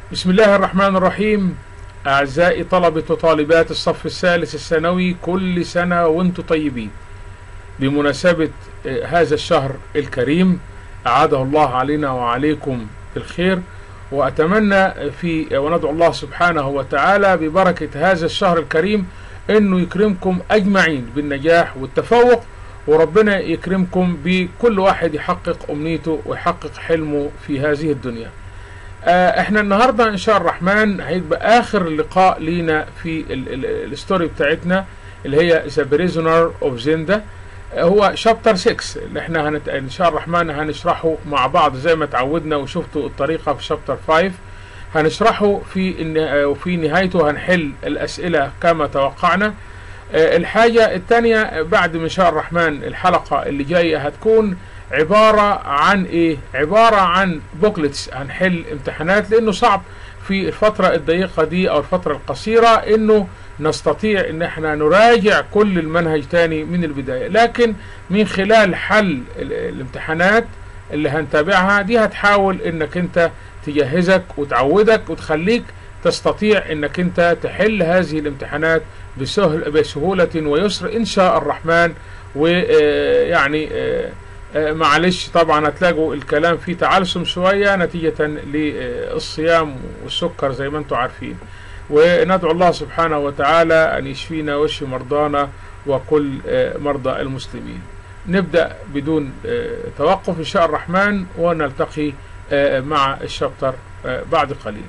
بسم الله الرحمن الرحيم أعزائي طلبة وطالبات الصف الثالث الثانوي كل سنة وانتم طيبين بمناسبة هذا الشهر الكريم أعاده الله علينا وعليكم بالخير وأتمنى في وندعو الله سبحانه وتعالى ببركة هذا الشهر الكريم أنه يكرمكم أجمعين بالنجاح والتفوق وربنا يكرمكم بكل واحد يحقق أمنيته ويحقق حلمه في هذه الدنيا آه احنا النهارده ان شاء الرحمن هيبقى اخر لقاء لينا في الستوري بتاعتنا اللي هي ذا بريزونر اوف زندا هو شابتر 6 اللي احنا هنت... ان شاء الرحمن هنشرحه مع بعض زي ما اتعودنا وشفتوا الطريقه في شابتر 5 هنشرحه في الن... وفي نهايته هنحل الاسئله كما توقعنا آه الحاجه الثانيه بعد ما شاء الرحمن الحلقه اللي جايه هتكون عبارة عن ايه عبارة عن بوكلتس هنحل امتحانات لانه صعب في الفترة الضيقة دي او الفترة القصيرة انه نستطيع ان احنا نراجع كل المنهج تاني من البداية لكن من خلال حل الامتحانات اللي هنتابعها دي هتحاول انك انت تجهزك وتعودك وتخليك تستطيع انك انت تحل هذه الامتحانات بسهل بسهولة ويسر ان شاء الرحمن ويعني معلش طبعا هتلاقوا الكلام فيه تعلسم شوية نتيجة للصيام والسكر زي ما انتم عارفين وندعو الله سبحانه وتعالى أن يشفينا ويشفي مرضانا وكل مرضى المسلمين نبدأ بدون توقف إن شاء الرحمن ونلتقي مع الشابتر بعد قليل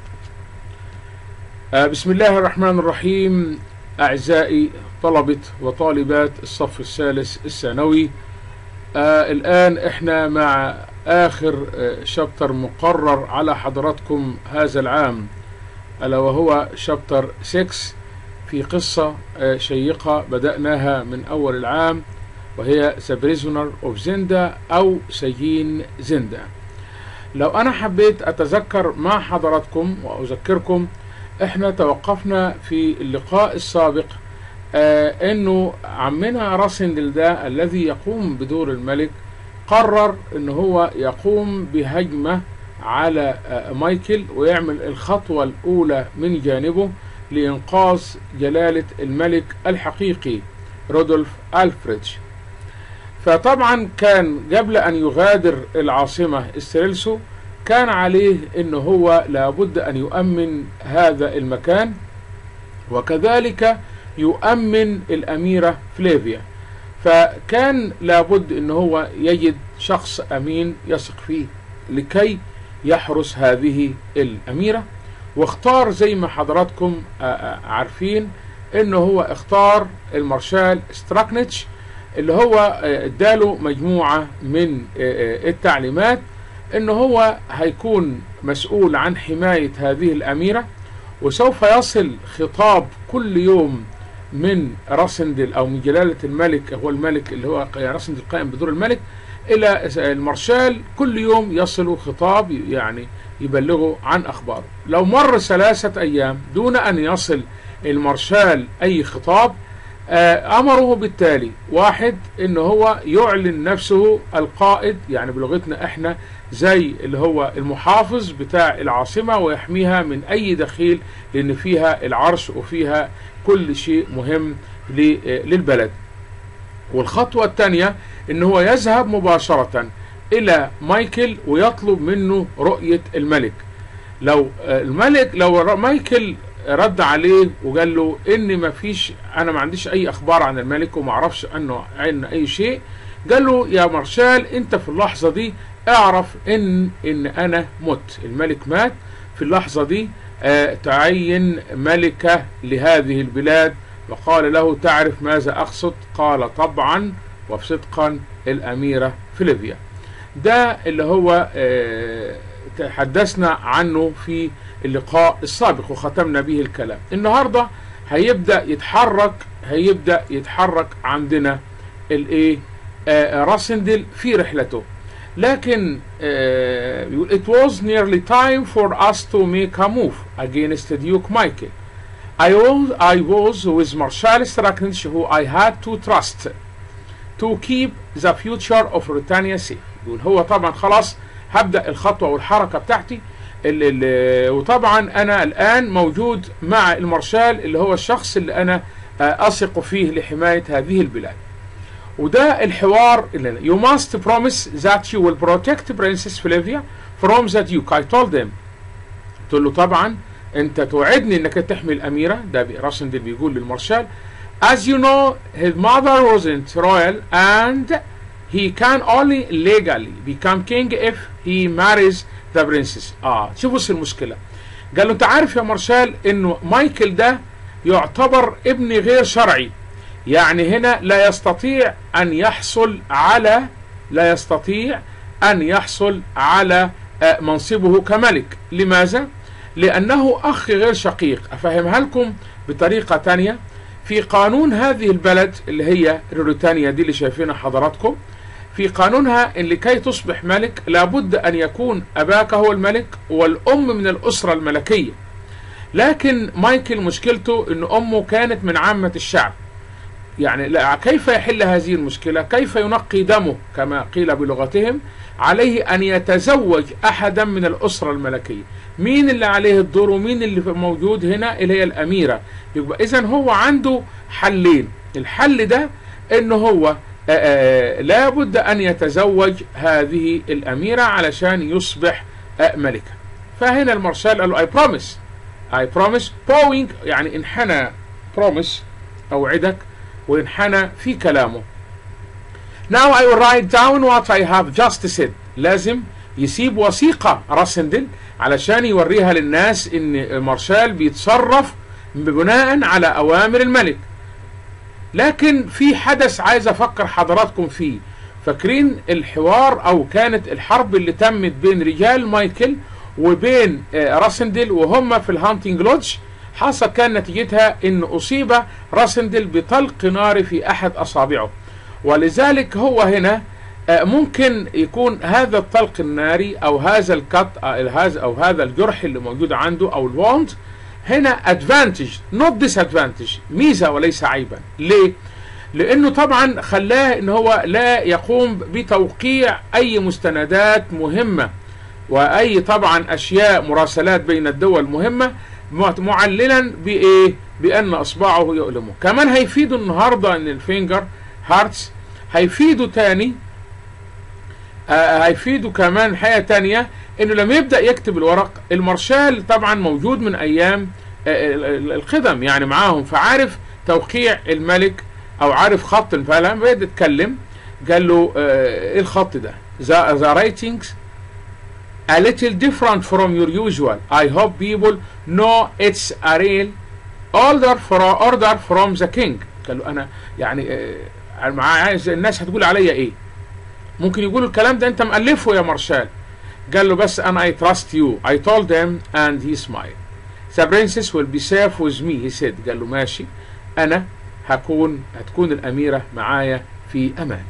بسم الله الرحمن الرحيم أعزائي طلبة وطالبات الصف الثالث الثانوي آه الآن إحنا مع آخر آه شابتر مقرر على حضراتكم هذا العام ألا وهو شابتر 6 في قصة آه شيقة بدأناها من أول العام وهي The Prisoner of Zenda أو سجين زندا لو أنا حبيت أتذكر مع حضراتكم وأذكركم إحنا توقفنا في اللقاء السابق آه انه عمنا راسندل ده الذي يقوم بدور الملك قرر ان هو يقوم بهجمة على آه مايكل ويعمل الخطوة الاولى من جانبه لانقاذ جلالة الملك الحقيقي رودولف الفريدج فطبعا كان قبل ان يغادر العاصمة استريلسو كان عليه ان هو لابد ان يؤمن هذا المكان وكذلك يؤمن الأميرة فليفيا فكان لابد ان هو يجد شخص امين يثق فيه لكي يحرس هذه الاميرة واختار زي ما حضراتكم عارفين انه هو اختار المارشال ستراكنيتش اللي هو اداله مجموعة من التعليمات انه هو هيكون مسؤول عن حماية هذه الاميرة وسوف يصل خطاب كل يوم من راسندل او من جلاله الملك هو الملك اللي هو راسندل قائم بدور الملك الى المارشال كل يوم يصل خطاب يعني يبلغه عن اخباره لو مر ثلاثه ايام دون ان يصل المارشال اي خطاب امره بالتالي واحد ان هو يعلن نفسه القائد يعني بلغتنا احنا زي اللي هو المحافظ بتاع العاصمه ويحميها من اي دخيل لان فيها العرش وفيها كل شيء مهم للبلد والخطوة الثانية ان هو يذهب مباشرة الى مايكل ويطلب منه رؤية الملك لو الملك لو مايكل رد عليه وقال له ان ما فيش انا ما عنديش اي اخبار عن الملك وما اعرفش عنه عن اي شيء قال له يا مارشال انت في اللحظة دي اعرف ان ان انا مت الملك مات في اللحظة دي آه تعين ملكة لهذه البلاد وقال له تعرف ماذا أقصد قال طبعا وصدقا الأميرة فليفيا ده اللي هو آه تحدثنا عنه في اللقاء السابق وختمنا به الكلام النهاردة هيبدأ يتحرك هيبدأ يتحرك عندنا الايه آه راسندل في رحلته لكن بيقول it was nearly time for us to make a move against Duke Michael. I was, I was with Marshal Stracknich who I had to trust to keep the future of Britannia safe. يقول هو طبعا خلاص هبدأ الخطوة والحركة بتاعتي ال ال وطبعا انا الان موجود مع المارشال اللي هو الشخص اللي انا اثق فيه لحمايه هذه البلاد وده الحوار اللي you must promise that you will protect Princess Flavia from the Duke I told them قلت له طبعا انت توعدني انك تحمي الاميره ده راسندل بيقول للمارشال as you know his mother wasn't royal and he can only legally become king if he marries the princess اه شوف بص المشكله قال له انت عارف يا مارشال انه مايكل ده يعتبر ابن غير شرعي يعني هنا لا يستطيع ان يحصل على لا يستطيع ان يحصل على منصبه كملك لماذا لانه اخ غير شقيق افهمها لكم بطريقه تانية في قانون هذه البلد اللي هي ريوريتانيا دي اللي شايفينها حضراتكم في قانونها ان لكي تصبح ملك لابد ان يكون اباك هو الملك والام من الاسره الملكيه لكن مايكل مشكلته ان امه كانت من عامه الشعب يعني لا كيف يحل هذه المشكله كيف ينقي دمه كما قيل بلغتهم عليه ان يتزوج احدا من الاسره الملكيه مين اللي عليه الدور ومين اللي موجود هنا اللي هي الاميره يبقى اذا هو عنده حلين الحل ده ان هو لابد ان يتزوج هذه الاميره علشان يصبح ملكا فهنا المارشال قال له اي بروميس اي بروميس بوينج يعني انحنى بروميس اوعدك وانحنى في كلامه Now I will write down what I have just said لازم يسيب وثيقة راسندل علشان يوريها للناس ان مارشال بيتصرف بناء على اوامر الملك لكن في حدث عايز افكر حضراتكم فيه فاكرين الحوار او كانت الحرب اللي تمت بين رجال مايكل وبين راسندل وهم في الهانتنج لودج حصل كان نتيجتها ان اصيب راسندل بطلق نار في احد اصابعه ولذلك هو هنا ممكن يكون هذا الطلق الناري او هذا الكت هذا او هذا الجرح اللي موجود عنده او الوند هنا ادفانتج نوت ديس ادفانتج ميزه وليس عيبا ليه لانه طبعا خلاه ان هو لا يقوم بتوقيع اي مستندات مهمه واي طبعا اشياء مراسلات بين الدول مهمه معللا بايه بان اصبعه يؤلمه كمان هيفيده النهارده ان الفينجر هارتس هيفيده تاني آه هيفيده كمان حاجه تانية انه لما يبدا يكتب الورق المارشال طبعا موجود من ايام آه القدم يعني معاهم فعارف توقيع الملك او عارف خط فلما بدا يتكلم قال له آه ايه الخط ده the, the writings a little different from your usual I hope people know it's a real order for order from the king قال له انا يعني آه عايز الناس هتقول عليا ايه ممكن يقولوا الكلام ده انت مألفه يا مارشال قال له بس انا I trust you I told them and he smiled the princess will be safe with me he said قال له ماشي انا هكون هتكون الاميرة معايا في امان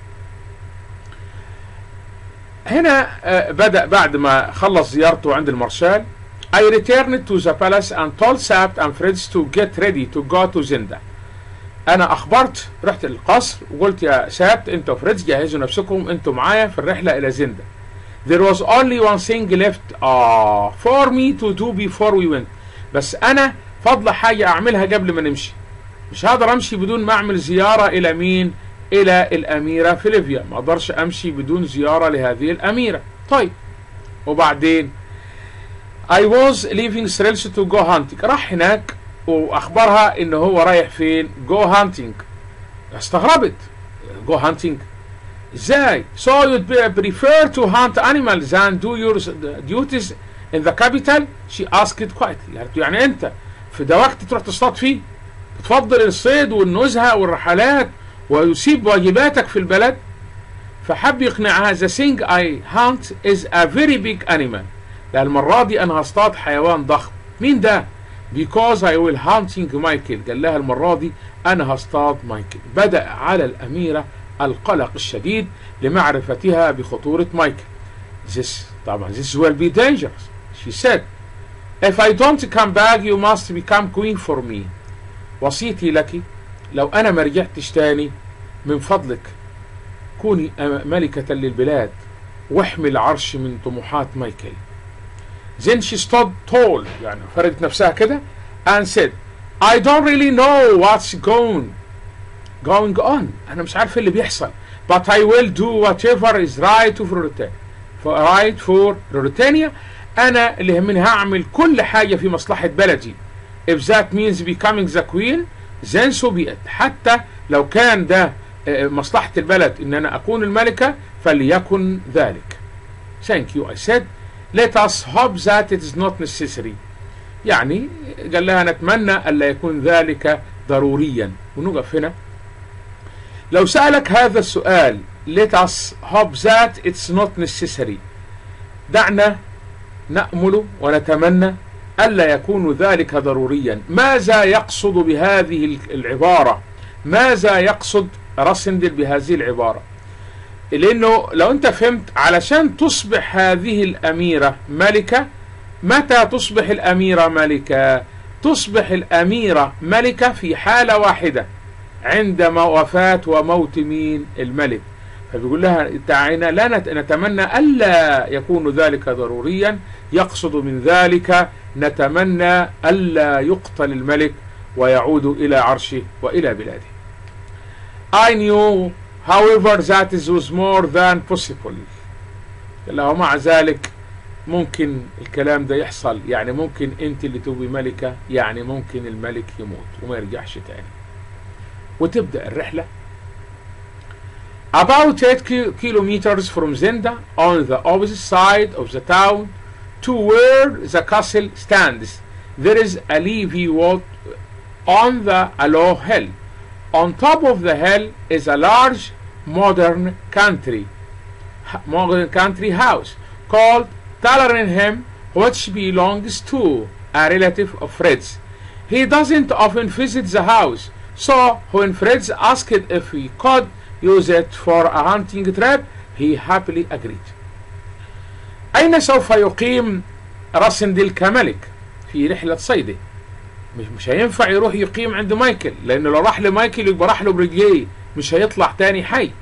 هنا بدأ بعد ما خلص زيارته عند المارشال I returned to the palace and told Sabt and Fritz to get ready to go to Zinda انا اخبرت رحت القصر وقلت يا سابت انت وفريدز جهزوا نفسكم انتوا معايا في الرحله الى زندا there was only one thing left uh, for me to do before we went بس انا فضل حاجه اعملها قبل ما نمشي مش هقدر امشي بدون ما اعمل زياره الى مين الى الاميره فيليفيا ما اقدرش امشي بدون زياره لهذه الاميره طيب وبعدين I was leaving Strelce to go hunting راح هناك واخبرها ان هو رايح فين جو هانتنج استغربت جو هانتنج ازاي so you'd prefer to hunt animals than do your duties in the capital she asked quietly يعني انت في ده وقت تروح تصطاد فيه تفضل الصيد والنزهه والرحلات ويسيب واجباتك في البلد فحب يقنعها the thing I hunt is a very big animal لأن المرة دي أنا هصطاد حيوان ضخم مين ده؟ because I will hunting مايكل قال لها المرة دي أنا هصطاد مايكل بدأ على الأميرة القلق الشديد لمعرفتها بخطورة مايكل this طبعا this will be dangerous she said if I don't come back you must become queen for me وصيتي لك لو أنا ما رجعتش تاني من فضلك كوني ملكة للبلاد واحمي العرش من طموحات مايكل then she stood tall يعني فردت نفسها كده and said I don't really know what's going going on أنا مش عارف إيه اللي بيحصل but I will do whatever is right for Ruritania for right for Ruritania أنا اللي يهمني هعمل كل حاجة في مصلحة بلدي if that means becoming the queen then so be it حتى لو كان ده آه، مصلحة البلد إن أنا أكون الملكة فليكن ذلك thank you I said let us hope that it is not necessary يعني قال لها نتمنى ألا يكون ذلك ضروريا ونقف هنا لو سألك هذا السؤال let us hope that it's not necessary دعنا نأمل ونتمنى ألا يكون ذلك ضروريا ماذا يقصد بهذه العبارة ماذا يقصد راسندل بهذه العبارة لأنه لو أنت فهمت علشان تصبح هذه الأميرة ملكة متى تصبح الأميرة ملكة تصبح الأميرة ملكة في حالة واحدة عندما وفاة وموت مين الملك فبيقول لها تعالى لا نت- نتمنى ألا يكون ذلك ضروريا يقصد من ذلك نتمنى ألا يقتل الملك ويعود إلى عرشه وإلى بلاده I knew however that it was more than possible قال له مع ذلك ممكن الكلام ده يحصل يعني ممكن انت اللي تبقي ملكة يعني ممكن الملك يموت وما يرجعش تاني وتبدأ الرحلة about 8 ki- kilometers from Zenda on the opposite side of the town to where the castle stands there is a levee wall on the Aloe hill on top of the hill is a large modern country modern country house called Talarenham which belongs to a relative of Fred's. He doesn't often visit the house, so when Fred's asked if he could use it for a hunting trip, he happily agreed. أين سوف يقيم راسندل كملك في رحلة صيده؟ مش مش هينفع يروح يقيم عند مايكل لأنه لو راح لمايكل يبقى راح له برجليه مش هيطلع تاني حي.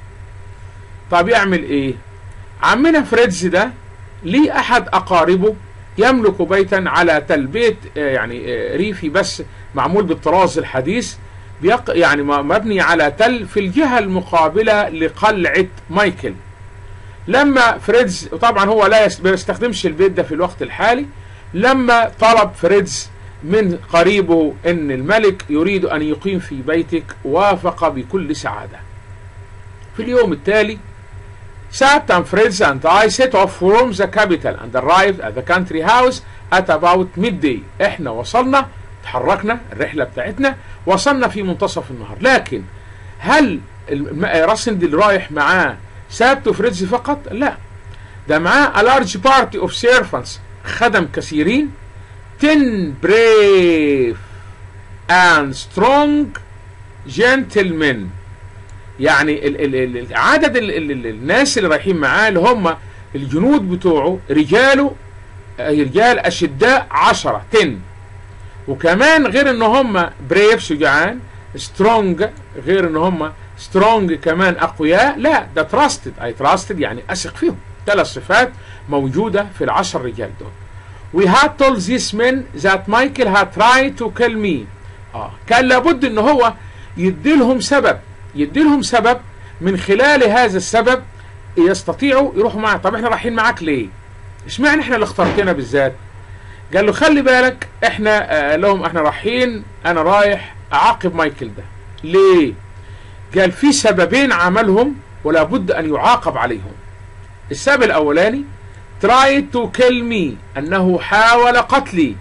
طب يعمل إيه؟ عمنا فريدز ده ليه أحد أقاربه يملك بيتا على تل بيت آه، يعني آه، ريفي بس معمول بالطراز الحديث بيق يعني م- مبني على تل في الجهة المقابلة لقلعة مايكل لما فريدز طبعا هو لا يس- بيستخدمش البيت ده في الوقت الحالي لما طلب فريدز من قريبه ان الملك يريد ان يقيم في بيتك وافق بكل سعادة في اليوم التالي Sat and Fritz and I set off from the capital and arrived at the country house at about midday. احنا وصلنا تحركنا الرحلة بتاعتنا وصلنا في منتصف النهار لكن هل الم- راسندل رايح معاه سابت وفريدز فقط؟ لا ده معاه a large party of servants خدم كثيرين 10 brave and strong gentlemen يعني ال ال ال ال- عدد ال ال ال الناس اللي رايحين معاه اللي هم الجنود بتوعه رجاله آه، رجال اشداء عشرة 10 وكمان غير ان هم بريف شجعان سترونج غير ان هم سترونج كمان اقوياء لا ده تراستد اي تراستد يعني اثق فيهم ثلاث صفات موجوده في العشر رجال دول We had told these men that Michael had tried to kill me. اه كان لابد ان هو يديلهم سبب يديلهم سبب من خلال هذا السبب يستطيعوا يروحوا معاه طب احنا رايحين معاك ليه؟ اشمعنى احنا اللي اخترتنا بالذات؟ قال له خلي بالك احنا آه لهم احنا رايحين انا رايح اعاقب مايكل ده ليه؟ قال في سببين عملهم ولا بد ان يعاقب عليهم السبب الاولاني tried to kill me انه حاول قتلي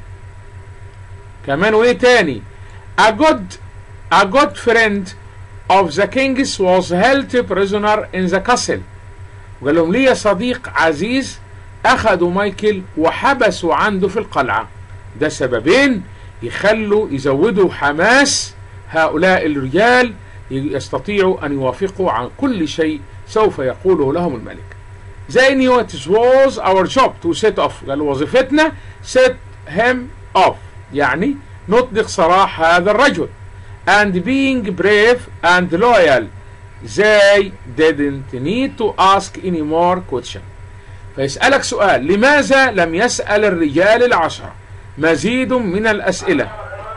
كمان وايه تاني a good a good friend of the king's was held prisoner in the castle وقال لهم لي صديق عزيز اخذوا مايكل وحبسوا عنده في القلعة ده سببين يخلوا يزودوا حماس هؤلاء الرجال يستطيعوا ان يوافقوا عن كل شيء سوف يقوله لهم الملك زي انه it was our job to set off قال وظيفتنا set him off يعني نطلق سراح هذا الرجل and being brave and loyal they didn't need to ask any more question فيسألك سؤال لماذا لم يسأل الرجال العشرة مزيد من الأسئلة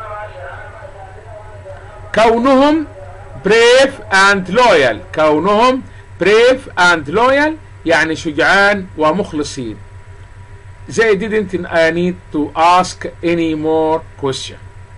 كونهم brave and loyal كونهم brave and loyal يعني شجعان ومخلصين they didn't need to ask any more question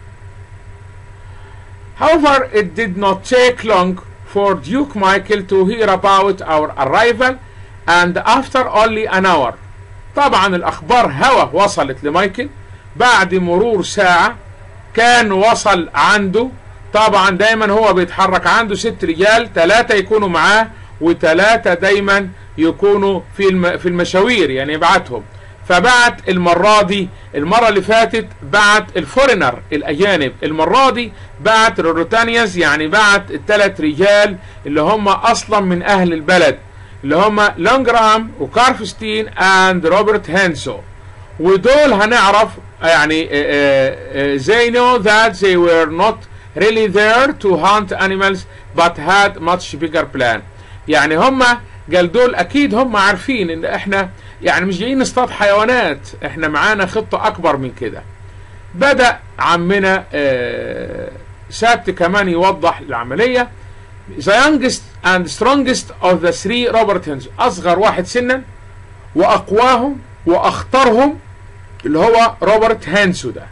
however it did not take long for Duke Michael to hear about our arrival and after only an hour طبعا الأخبار هوا وصلت لمايكل بعد مرور ساعة كان وصل عنده طبعا دايما هو بيتحرك عنده ست رجال ثلاثة يكونوا معاه وثلاثة دايما يكونوا في في المشاوير يعني يبعتهم فبعت المرة دي المرة اللي فاتت بعت الفورينر الأجانب المرة دي بعت الروتانياز يعني بعت الثلاث رجال اللي هم أصلا من أهل البلد اللي هم لونجرام وكارفستين اند روبرت هانسو ودول هنعرف يعني they know that they were not really there to hunt animals but had much bigger plan يعني هم قال دول اكيد هم عارفين ان احنا يعني مش جايين نصطاد حيوانات احنا معانا خطة اكبر من كده بدأ عمنا سابت كمان يوضح العملية the youngest and strongest of the three Robert Hens اصغر واحد سنا واقواهم واخطرهم اللي هو روبرت هانسو ده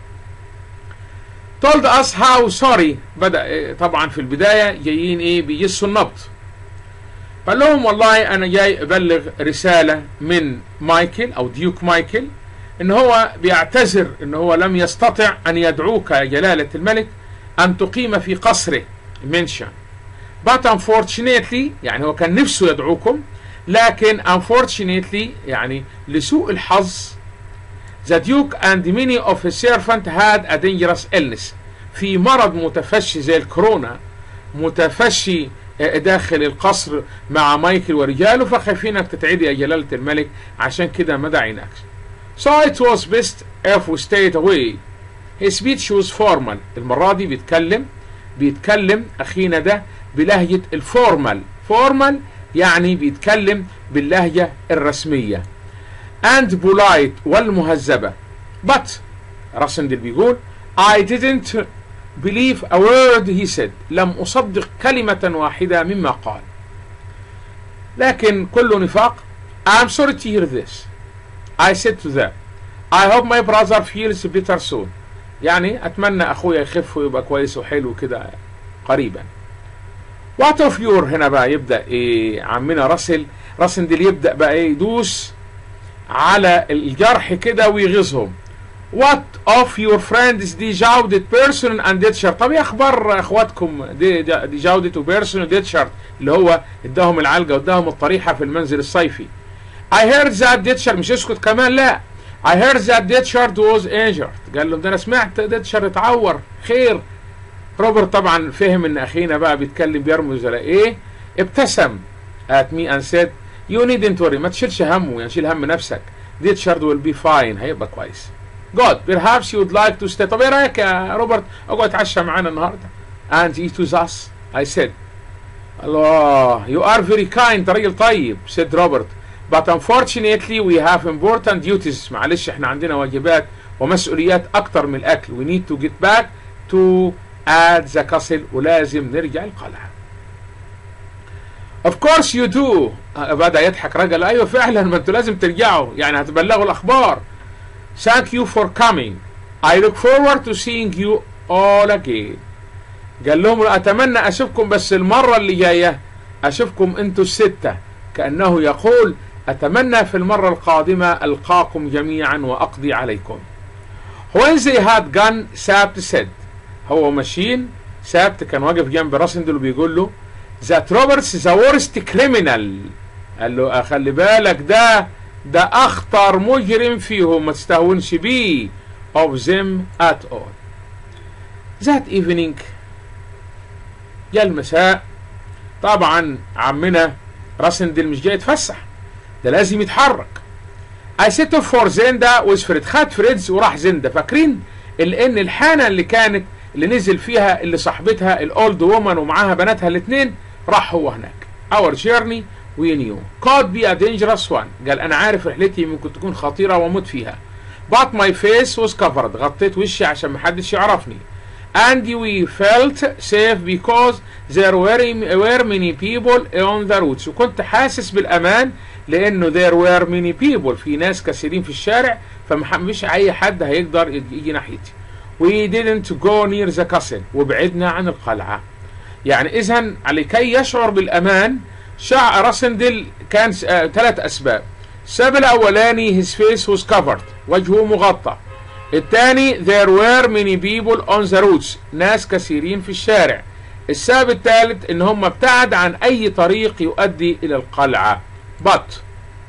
told us how sorry بدأ طبعا في البداية جايين ايه بيجسوا النبض قال لهم والله انا جاي ابلغ رسالة من مايكل او ديوك مايكل ان هو بيعتذر ان هو لم يستطع ان يدعوك يا جلالة الملك ان تقيم في قصره منشن but unfortunately يعني هو كان نفسه يدعوكم لكن unfortunately يعني لسوء الحظ the duke and many of his servants had a dangerous illness في مرض متفشي زي الكورونا متفشي داخل القصر مع مايكل ورجاله فخايفين انك تتعدي يا جلالة الملك عشان كده ما دعيناكش so it was best if we stayed away his speech was formal المرة دي بيتكلم بيتكلم اخينا ده بلهجة الفورمال فورمال يعني بيتكلم باللهجة الرسمية and polite والمهذبة but راسندل بيقول I didn't believe a word he said لم أصدق كلمة واحدة مما قال لكن كله نفاق I'm sorry to hear this I said to them I hope my brother feels better soon يعني أتمنى أخويا يخف ويبقى كويس وحلو كده قريبا وات اوف يور هنا بقى يبدا ايه عمنا راسل راسندل يبدا بقى ايه يدوس على الجرح كده ويغيظهم وات اوف يور فريندز دي جاودت بيرسون اند ديتشر طب ايه اخبار اخواتكم دي, دي جاودت وبيرسون وديتشر اللي هو اداهم العلقه واداهم الطريحه في المنزل الصيفي I heard that ديتشر مش اسكت كمان لا I heard that ديتشارد was injured قال لهم ده انا سمعت ديتشر اتعور خير روبرت طبعا فهم ان اخينا بقى بيتكلم بيرمز على ايه ابتسم at me and said you needn't worry ما تشيلش همه يعني شيل هم نفسك ديتشارد will be fine هيبقى كويس God perhaps you would like to stay طب ايه رايك يا روبرت اقعد اتعشى معانا النهارده and eat with us I said الله you are very kind انت راجل طيب said روبرت but unfortunately we have important duties معلش احنا عندنا واجبات ومسؤوليات اكتر من الاكل we need to get back to at the castle ولازم نرجع القلعة of course you do بدأ يضحك رجل ايوه فعلا ما انتوا لازم ترجعوا يعني هتبلغوا الاخبار thank you for coming I look forward to seeing you all again قال لهم اتمنى اشوفكم بس المرة اللي جاية اشوفكم انتوا الستة كأنه يقول اتمنى في المرة القادمة القاكم جميعا واقضي عليكم when they had gone سابت said هو ماشيين سابت كان واقف جنب راسندل وبيقول له ذات روبرتس ذا ورست كريمنال قال له خلي بالك ده ده اخطر مجرم فيهم ما تستهونش بيه of them at all that evening جاء المساء طبعا عمنا راسندل مش جاي يتفسح ده لازم يتحرك I set off for زندا with فريد خد فريدز وراح زندا فاكرين لان الحانه اللي كانت اللي نزل فيها اللي صاحبتها الاولد وومن ومعاها بناتها الاثنين راح هو هناك our journey we knew could be a dangerous one قال أنا عارف رحلتي ممكن تكون خطيرة وأموت فيها but my face was covered غطيت وشي عشان محدش يعرفني and we felt safe because there were, were many people on the roads وكنت حاسس بالأمان لأنه there were many people في ناس كثيرين في الشارع فمش أي حد هيقدر يجي ناحيتي we didn't go near the castle وبعدنا عن القلعة يعني إذا لكي يشعر بالأمان شع راسندل كان آه ثلاث أسباب السبب الأولاني his face was covered وجهه مغطى الثاني there were many people on the roads ناس كثيرين في الشارع السبب الثالث ان هم ابتعد عن اي طريق يؤدي الى القلعة but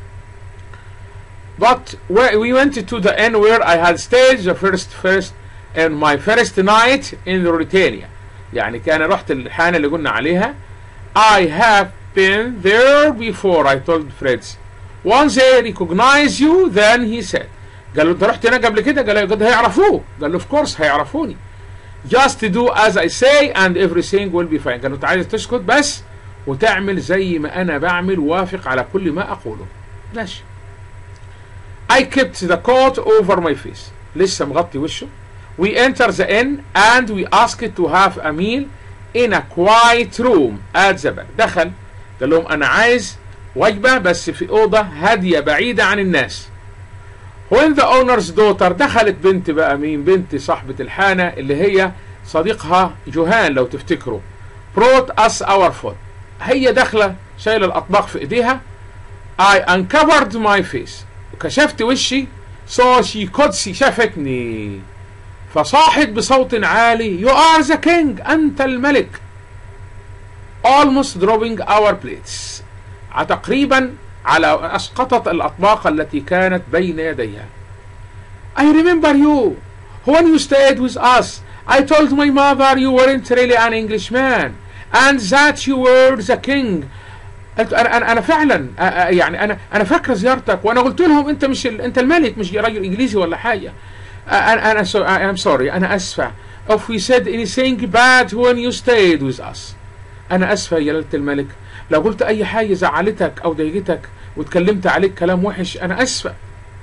but we went to the end where I had stayed the first first and my first night in Mauritania يعني كان رحت الحانة اللي قلنا عليها I have been there before I told Fritz once they recognize you then he said قال له انت رحت هناك قبل كده قال له قد هيعرفوه قال له of course هيعرفوني just do as I say and everything will be fine قال له انت عايز تسكت بس وتعمل زي ما انا بعمل وافق على كل ما اقوله ماشي I kept the coat over my face لسه مغطي وشه we enter the inn and we asked to have a meal in a quiet room at the back دخل قال لهم انا عايز وجبة بس في أوضة هادية بعيدة عن الناس when the owner's daughter دخلت بنت بقى مين بنت صاحبة الحانة اللي هي صديقها جوهان لو تفتكروا brought us our food هي داخلة شايلة الأطباق في إيديها I uncovered my face كشفت وشي so she could see شافتني فصاحت بصوت عالي you are the king أنت الملك almost dropping our plates تقريبا على أسقطت الأطباق التي كانت بين يديها I remember you when you stayed with us I told my mother you weren't really an Englishman and that you were the king انا انا انا فعلا يعني انا انا فاكره زيارتك وانا قلت لهم انت مش انت الملك مش راجل انجليزي ولا حاجه انا انا so, I'm sorry انا اسفه if we said anything bad when you stayed with us انا اسفه يا جلاله الملك لو قلت اي حاجه زعلتك او ضايقتك واتكلمت عليك كلام وحش انا اسفه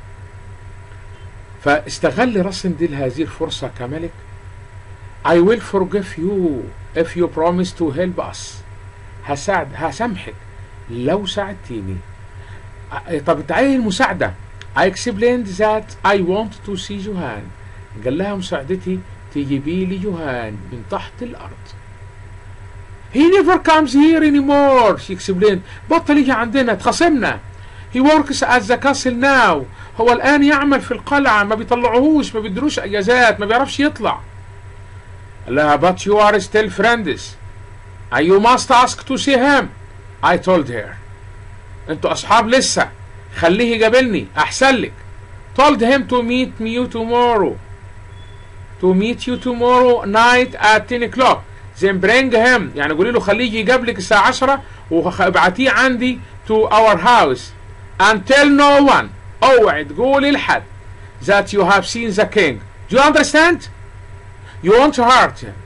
فاستغل راسنديل هذه الفرصه كملك I will forgive you if you promise to help us هساعد هسامحك لو ساعدتيني طب انت عايز المساعده I explained that I want to see جوهان قال لها مساعدتي تجيبي لي جوهان من تحت الارض He never comes here anymore she explained بطل يجي عندنا تخاصمنا He works at the castle now هو الآن يعمل في القلعة ما بيطلعوهوش ما بيدروش أجازات ما بيعرفش يطلع قال لها but you are still friends you must ask to see him I told her انتوا أصحاب لسه خليه يقابلني أحسن لك told him to meet me tomorrow to meet you tomorrow night at 10 o'clock then bring him يعني قولي له خليه يجي يقابلك الساعة 10 وابعتيه عندي to our house and tell no one اوعي تقولي لحد that you have seen the king do you understand you want to hurt him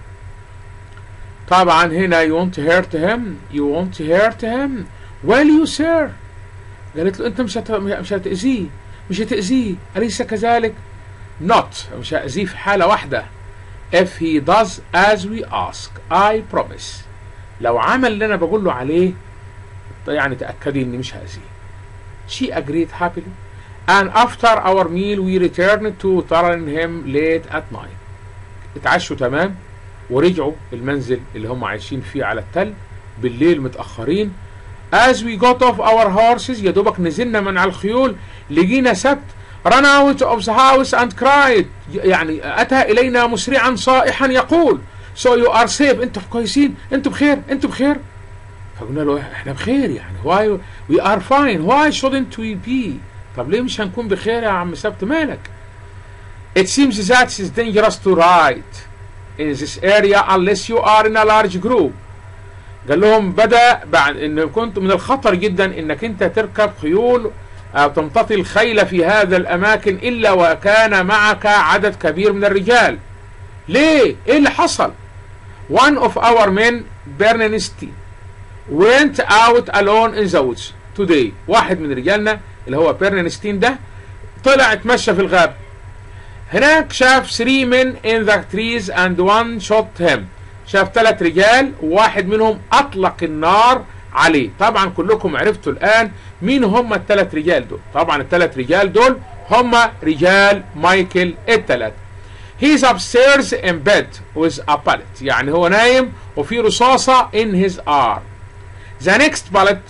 طبعا هنا you want to hurt him you want to hurt him well you sir قالت له انت مش هت... مش هتأذيه مش هتأذيه أليس كذلك not مش هأذيه في حالة واحدة if he does as we ask I promise لو عمل اللي انا بقول له عليه يعني تأكدي اني مش هأذيه she agreed happily and after our meal we returned to Taranham late at night اتعشوا تمام ورجعوا المنزل اللي هم عايشين فيه على التل بالليل متأخرين as we got off our horses يا دوبك نزلنا من على الخيول لقينا سبت run out of the house and cried يعني أتى إلينا مسرعا صائحا يقول so you are safe انتوا كويسين انتوا بخير انتوا بخير فقلنا له احنا بخير يعني why we are fine why shouldn't we be طب ليه مش هنكون بخير يا عم سبت مالك it seems that it's dangerous to ride in this area unless you are in a large group قال لهم بدا بعد ان كنت من الخطر جدا انك انت تركب خيول او تمتطي الخيل في هذا الاماكن الا وكان معك عدد كبير من الرجال ليه ايه اللي حصل one of our men Bernstein went out alone in the woods today واحد من رجالنا اللي هو بيرنستين ده طلع اتمشى في الغاب هناك شاف 3 men in the trees and one shot him شاف ثلاث رجال وواحد منهم اطلق النار عليه طبعا كلكم عرفتوا الان مين هم الثلاث رجال دول طبعا الثلاث رجال دول هم رجال مايكل الثلاث He's upstairs in bed with a bullet يعني هو نايم وفي رصاصة in his arm The next bullet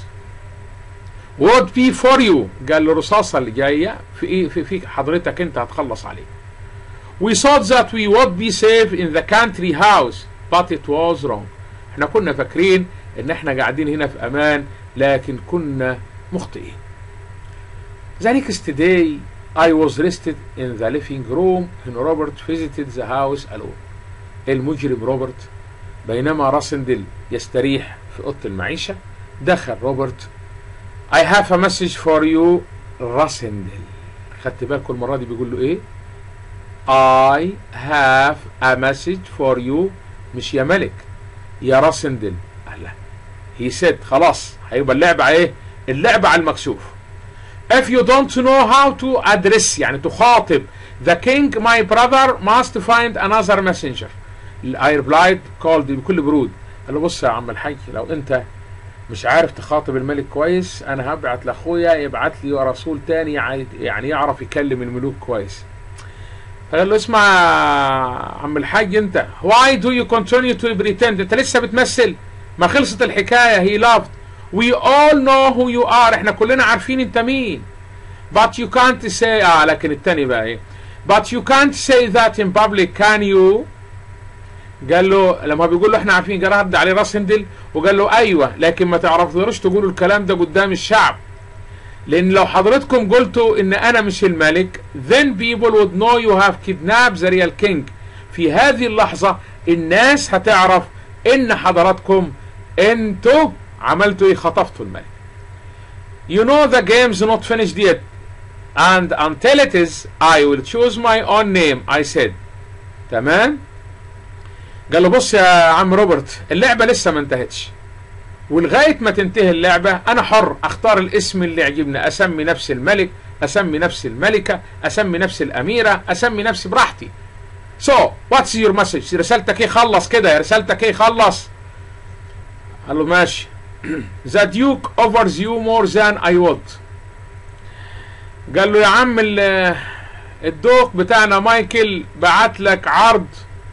would be for you قال له الرصاصة اللي جاية في ايه في, في حضرتك انت هتخلص عليه We thought that we would be safe in the country house but it was wrong احنا كنا فاكرين ان احنا قاعدين هنا في امان لكن كنا مخطئين The next day I was rested in the living room when Robert visited the house alone المجرم روبرت بينما راسندل يستريح في أوضة المعيشة دخل روبرت I have a message for you راسندل خدت بالكم المرة دي بيقول له ايه I have a message for you مش يا ملك يا راسندل قال لا he said خلاص هيبقى اللعبة على ايه اللعبة على المكشوف if you don't know how to address يعني تخاطب the king my brother must find another messenger I replied called بكل برود قال له بص يا عم الحاج لو انت مش عارف تخاطب الملك كويس انا هبعت لاخويا يبعت لي رسول تاني يعني يعرف يكلم الملوك كويس فقال له اسمع عم الحاج انت why do you continue to pretend انت لسه بتمثل ما خلصت الحكايه he loved we all know who you are احنا كلنا عارفين انت مين but you can't say اه لكن التاني بقى ايه but you can't say that in public can you قال له لما بيقول له احنا عارفين جرى رد عليه راس هندل وقال له ايوه لكن ما تعرفوش تقولوا الكلام ده قدام الشعب لان لو حضرتكم قلتوا ان انا مش الملك then people would know you have kidnapped the real king في هذه اللحظة الناس هتعرف ان حضراتكم انتوا عملتوا ايه خطفتوا الملك you know the game's not finished yet and until it is I will choose my own name I said تمام قال له بص يا عم روبرت اللعبة لسه ما انتهتش ولغاية ما تنتهي اللعبة أنا حر أختار الاسم اللي يعجبني أسمي نفسي الملك أسمي نفسي الملكة أسمي نفسي الأميرة أسمي نفسي براحتي So what's your message رسالتك ايه خلص كده رسالتك ايه خلص قال له ماشي The Duke offers you more than I would قال له يا عم الدوق بتاعنا مايكل بعت لك عرض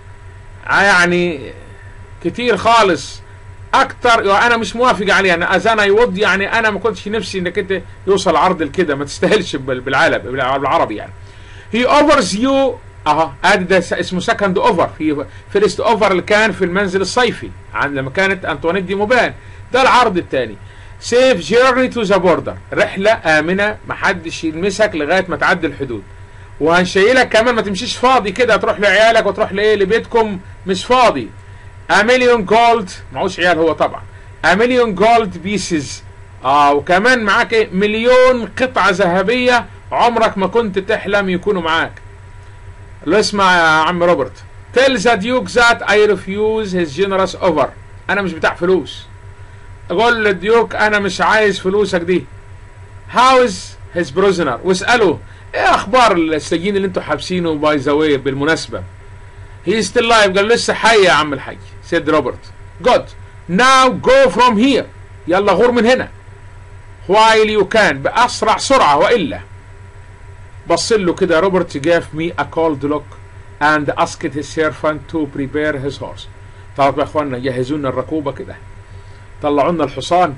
يعني كتير خالص اكتر انا مش موافق عليه انا اذان يود يعني انا ما كنتش نفسي انك انت يوصل عرض لكده ما تستاهلش بالعالم بالعربي يعني هي اوفرز يو اهو ادي ده اسمه سكند اوفر في فيرست اوفر اللي كان في المنزل الصيفي عن لما كانت انطوانيت دي موبان ده العرض الثاني سيف جيرني تو ذا بوردر رحله امنه ما حدش يلمسك لغايه ما تعدي الحدود وهنشيلك كمان ما تمشيش فاضي كده تروح لعيالك وتروح لايه لبيتكم مش فاضي a million gold معهوش عيال هو طبعا a million gold pieces اه وكمان معاك ايه مليون قطعة ذهبية عمرك ما كنت تحلم يكونوا معاك لو اسمع يا عم روبرت tell the duke that I refuse his generous offer انا مش بتاع فلوس اقول للديوك انا مش عايز فلوسك دي how is his prisoner واسأله ايه اخبار السجين اللي انتوا حابسينه باي ذا واي بالمناسبة هي ستيل لايف قال لسه حي يا عم الحاج سيد روبرت جود ناو جو فروم هير يلا غور من هنا while you can بأسرع سرعة وإلا بص له كده روبرت جاف مي a cold look and asked his servant to prepare his horse طب يا اخوانا جهزوا لنا الركوبة كده طلعوا لنا الحصان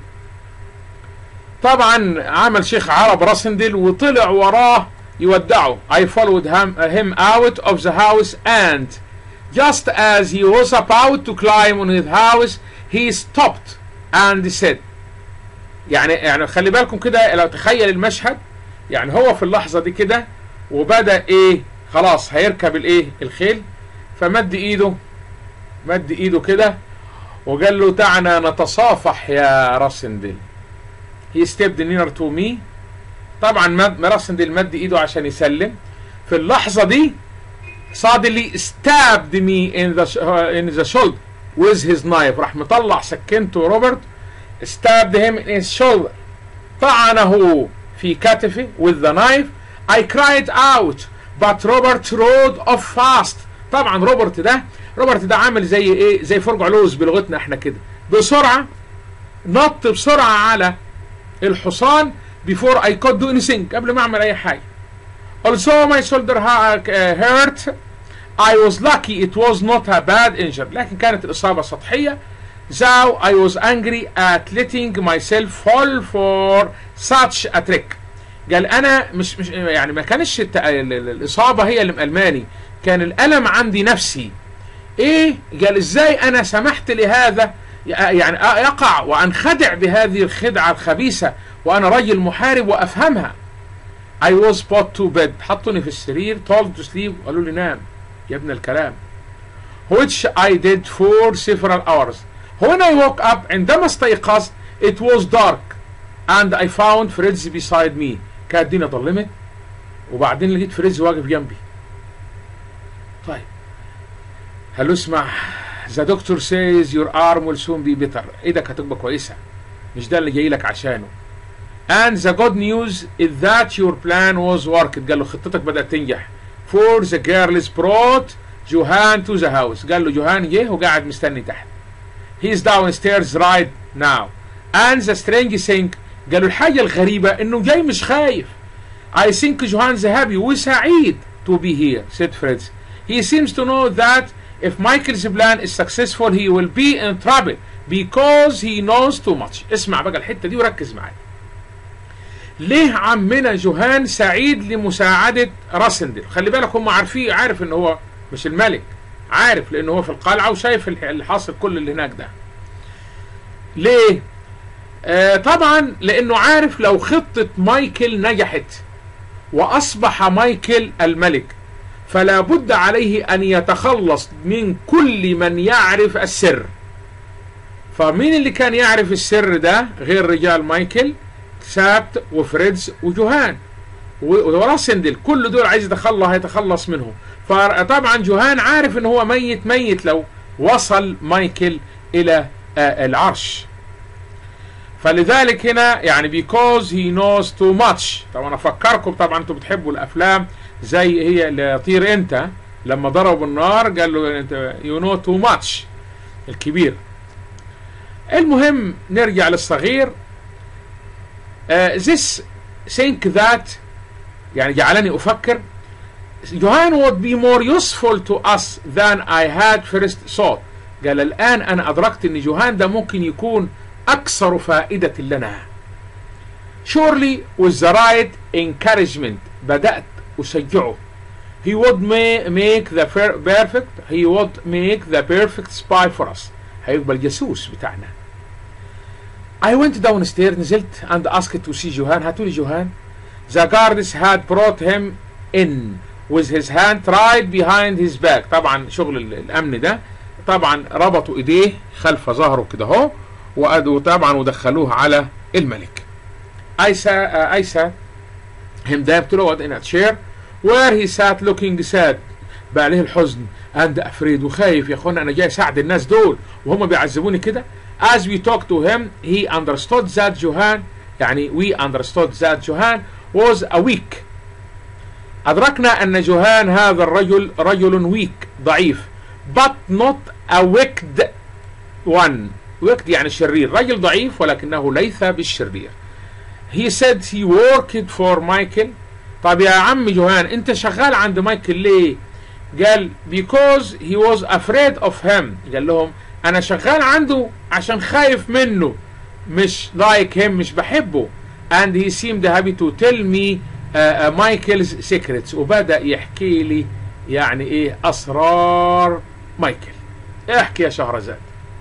طبعا عمل شيخ عرب راسندل وطلع وراه يودعه I followed him, him out of the house and just as he was about to climb on his house he stopped and said يعني يعني خلي بالكم كده لو تخيل المشهد يعني هو في اللحظة دي كده وبدأ ايه خلاص هيركب الايه الخيل فمد ايده مد ايده كده وقال له تعنا نتصافح يا راسندل he stepped nearer to me طبعا راسندل مد ايده عشان يسلم في اللحظة دي suddenly stabbed me in the in the shoulder with his knife راح مطلع سكنته روبرت stabbed him in his shoulder طعنه في كتفه with the knife I cried out but Robert rode off fast طبعا روبرت ده روبرت ده عامل زي ايه زي فرج علوز بلغتنا احنا كده بسرعة نط بسرعة على الحصان before I could do anything قبل ما اعمل اي حاجة also my shoulder hurt I was lucky it was not a bad injury لكن كانت الإصابة سطحية so I was angry at letting myself fall for such a trick قال أنا مش مش يعني ما كانش الإصابة هي اللي مألماني كان الألم عندي نفسي إيه قال إزاي أنا سمحت لهذا يعني يقع وأنخدع بهذه الخدعة الخبيثة وأنا رجل محارب وأفهمها I was put to bed حطوني في السرير told to sleep قالوا لي نام يا ابن الكلام which I did for several hours when I woke up عندما استيقظت it was dark and I found Fritz beside me كانت الدنيا ظلمت وبعدين لقيت فريز واقف جنبي طيب هلو اسمع the doctor says your arm will soon be better ايدك هتبقى كويسة مش ده اللي جاي لك عشانه and the good news is that your plan was worked قال له خطتك بدأت تنجح for the girls brought جوهان to the house قال له جوهان جه وقاعد مستني تحت he's downstairs right now and the strange thing قالوا الحاجة الغريبة انه جاي مش خايف I think جوهان ذهبي وسعيد to be here said Fritz he seems to know that if Michael's plan is successful he will be in trouble because he knows too much اسمع بقى الحتة دي وركز معايا ليه عمنا جوهان سعيد لمساعدة راسندل خلي بالك هم عارفين عارف ان هو مش الملك عارف لان هو في القلعة وشايف اللي حاصل كل اللي هناك ده ليه آه طبعا لانه عارف لو خطة مايكل نجحت واصبح مايكل الملك فلا بد عليه ان يتخلص من كل من يعرف السر فمين اللي كان يعرف السر ده غير رجال مايكل سابت وفريدز وجوهان وراسندل كل دول عايز يتخلص هيتخلص منهم فطبعا جوهان عارف ان هو ميت ميت لو وصل مايكل الى آه العرش فلذلك هنا يعني because he knows too much طبعا افكركم طبعا انتم بتحبوا الافلام زي هي اللي طير انت لما ضربوا النار قال له انت you know too much الكبير المهم نرجع للصغير uh, this think that يعني جعلني افكر جوهان would be more useful to us than I had first thought قال الآن أنا أدركت أن جوهان ده ممكن يكون أكثر فائدة لنا surely with the right encouragement بدأت أشجعه he would make the perfect he would make the perfect spy for us هيبقى الجاسوس بتاعنا I went downstairs نزلت and asked to see جوهان هاتوا لي جوهان the guards had brought him in with his hand tied behind his back طبعا شغل الأمن ده طبعا ربطوا ايديه خلف ظهره كده اهو وطبعا ودخلوه على الملك I sat, uh, I sat him down to load in a chair where he sat looking sad بقى عليه الحزن and afraid وخايف يا اخوانا انا جاي اساعد الناس دول وهم بيعذبوني كده as we talked to him he understood that Johan يعني we understood that Johan was a weak أدركنا أن جوهان هذا الرجل رجل weak ضعيف but not a wicked one wicked يعني شرير رجل ضعيف ولكنه ليس بالشرير he said he worked for Michael طب يا عم جوهان انت شغال عند مايكل ليه قال because he was afraid of him قال لهم انا شغال عنده عشان خايف منه مش like him مش بحبه and he seemed happy to tell me مايكلز uh, سيكريتس وبدأ يحكي لي يعني ايه اسرار مايكل احكي يا شهرزاد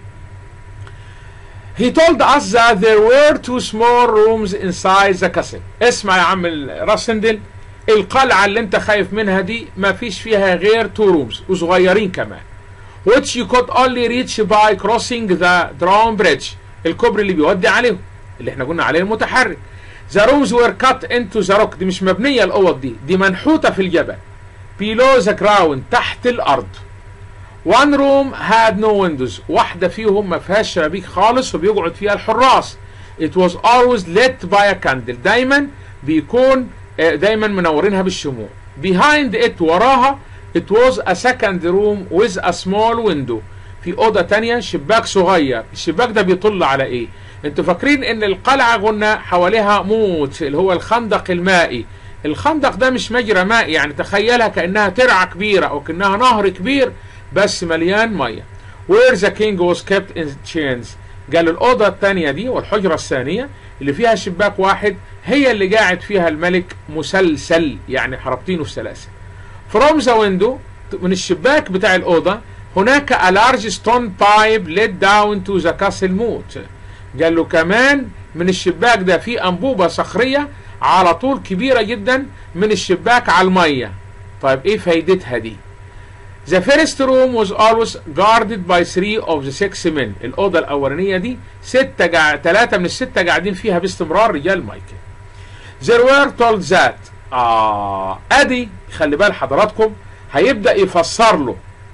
He told us that there were two small rooms inside the castle. اسمع يا عم راسندل القلعة اللي انت خايف منها دي ما فيش فيها غير two rooms وصغيرين كمان. Which you could only reach by crossing the drawn bridge. الكوبري اللي بيودي عليهم اللي احنا قلنا عليه المتحرك. The rooms were cut into the rock دي مش مبنية الأوض دي دي منحوتة في الجبل below the ground تحت الأرض one room had no windows واحدة فيهم ما فيهاش شبابيك خالص وبيقعد فيها الحراس it was always lit by a candle دايما بيكون آه، دايما منورينها بالشموع behind it وراها it was a second room with a small window في أوضة تانية شباك صغير الشباك ده بيطل على ايه انتوا فاكرين ان القلعة قلنا حواليها موت اللي هو الخندق المائي الخندق ده مش مجرى مائي يعني تخيلها كأنها ترعة كبيرة او كأنها نهر كبير بس مليان مية where the king was kept in chains قال الأوضة الثانية دي والحجرة الثانية اللي فيها شباك واحد هي اللي قاعد فيها الملك مسلسل يعني حربتينه في سلاسل from the window من الشباك بتاع الأوضة هناك a large stone pipe led down to the castle moat قال له كمان من الشباك ده في أنبوبة صخرية على طول كبيرة جدا من الشباك على المية طيب ايه فايدتها دي The first room was always guarded by three of the six men. الأوضة الأولانية دي ستة جا... ثلاثة من الستة قاعدين فيها باستمرار رجال مايكل. There were told that آه أدي خلي بال حضراتكم هيبدأ يفسر له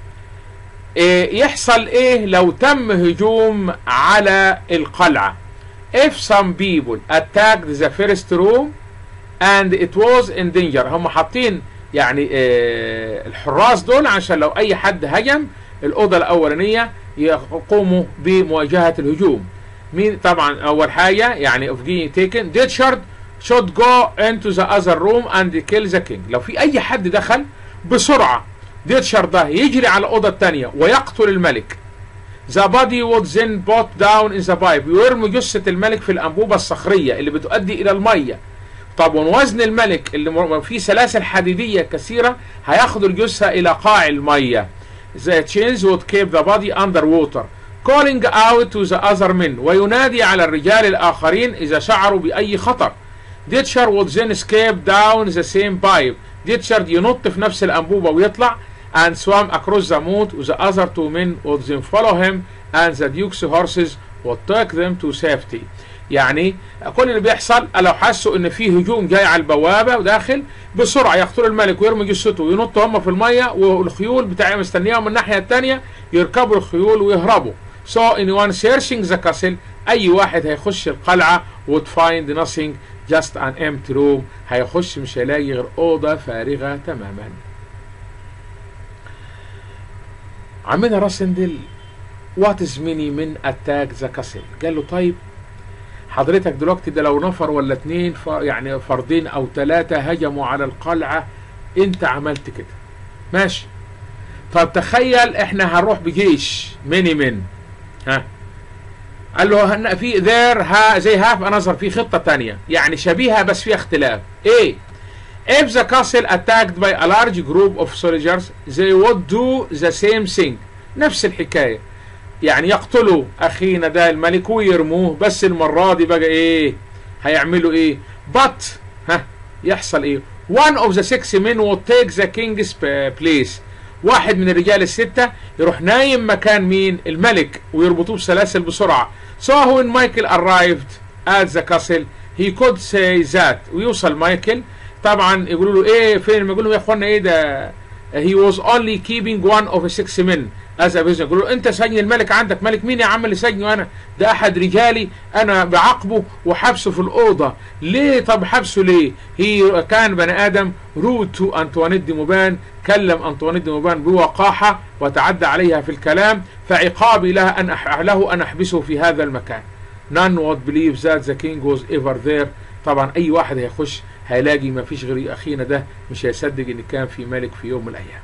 إيه يحصل إيه لو تم هجوم على القلعة. If some people attacked the first room and it was in danger هم حاطين يعني آه الحراس دول عشان لو اي حد هجم الاوضه الاولانيه يقوموا بمواجهه الهجوم مين طبعا اول حاجه يعني of being taken Ditchard should go into the other room and kill the king لو في اي حد دخل بسرعه ديتشارد ده يجري على الاوضه الثانيه ويقتل الملك The body would then put down in the pipe ويرمي جثة الملك في الأنبوبة الصخرية اللي بتؤدي إلى المية طب وزن الملك اللي فيه سلاسل حديدية كثيرة هياخدوا الجثة إلى قاع المية The chains would keep the body under water calling out to the other men وينادي على الرجال الآخرين إذا شعروا بأي خطر Ditcher would then escape down the same pipe Ditcher ينط في نفس الأنبوبة ويطلع and swam across the moat the other two men would then follow him and the duke's horses would take them to safety يعني كل اللي بيحصل لو حسوا ان في هجوم جاي على البوابه وداخل بسرعه يقتلوا الملك ويرموا جثته وينطوا هم في الميه والخيول بتاعي مستنياهم من الناحيه الثانيه يركبوا الخيول ويهربوا so anyone searching the castle اي واحد هيخش القلعه would find nothing just an empty room هيخش مش هيلاقي غير اوضه فارغه تماما عمنا راسندل وات از ميني من اتاك ذا كاسل قال له طيب حضرتك دلوقتي ده لو نفر ولا اتنين ف يعني فردين او ثلاثة هجموا على القلعة انت عملت كده ماشي طب تخيل احنا هنروح بجيش ميني من ها قال له هن في ذير ها زي هاف انظر في خطة تانية يعني شبيهة بس فيها اختلاف ايه If the castle attacked by a large group of soldiers they would do the same thing نفس الحكاية يعني يقتلوا اخينا ده الملك ويرموه بس المرة دي بقى ايه هيعملوا ايه but ها يحصل ايه one of the six men will take the king's place واحد من الرجال الستة يروح نايم مكان مين الملك ويربطوه بسلاسل بسرعة so when Michael arrived at the castle he could say that ويوصل مايكل طبعا يقولوا له ايه فين يقولوا لهم يا اخوانا ايه ده he was only keeping one of the six men as a prisoner يقولوا له انت سجن الملك عندك ملك مين يا عم اللي سجنه انا ده احد رجالي انا بعاقبه وحبسه في الاوضه ليه طب حبسه ليه هي كان بني ادم رود تو انطوانيت دي موبان كلم انطوانيت دي موبان بوقاحه وتعدى عليها في الكلام فعقابي له ان أح له ان احبسه في هذا المكان none would believe that the king was ever there طبعا اي واحد هيخش هيلاقي ما فيش غير اخينا ده مش هيصدق ان كان في ملك في يوم من الايام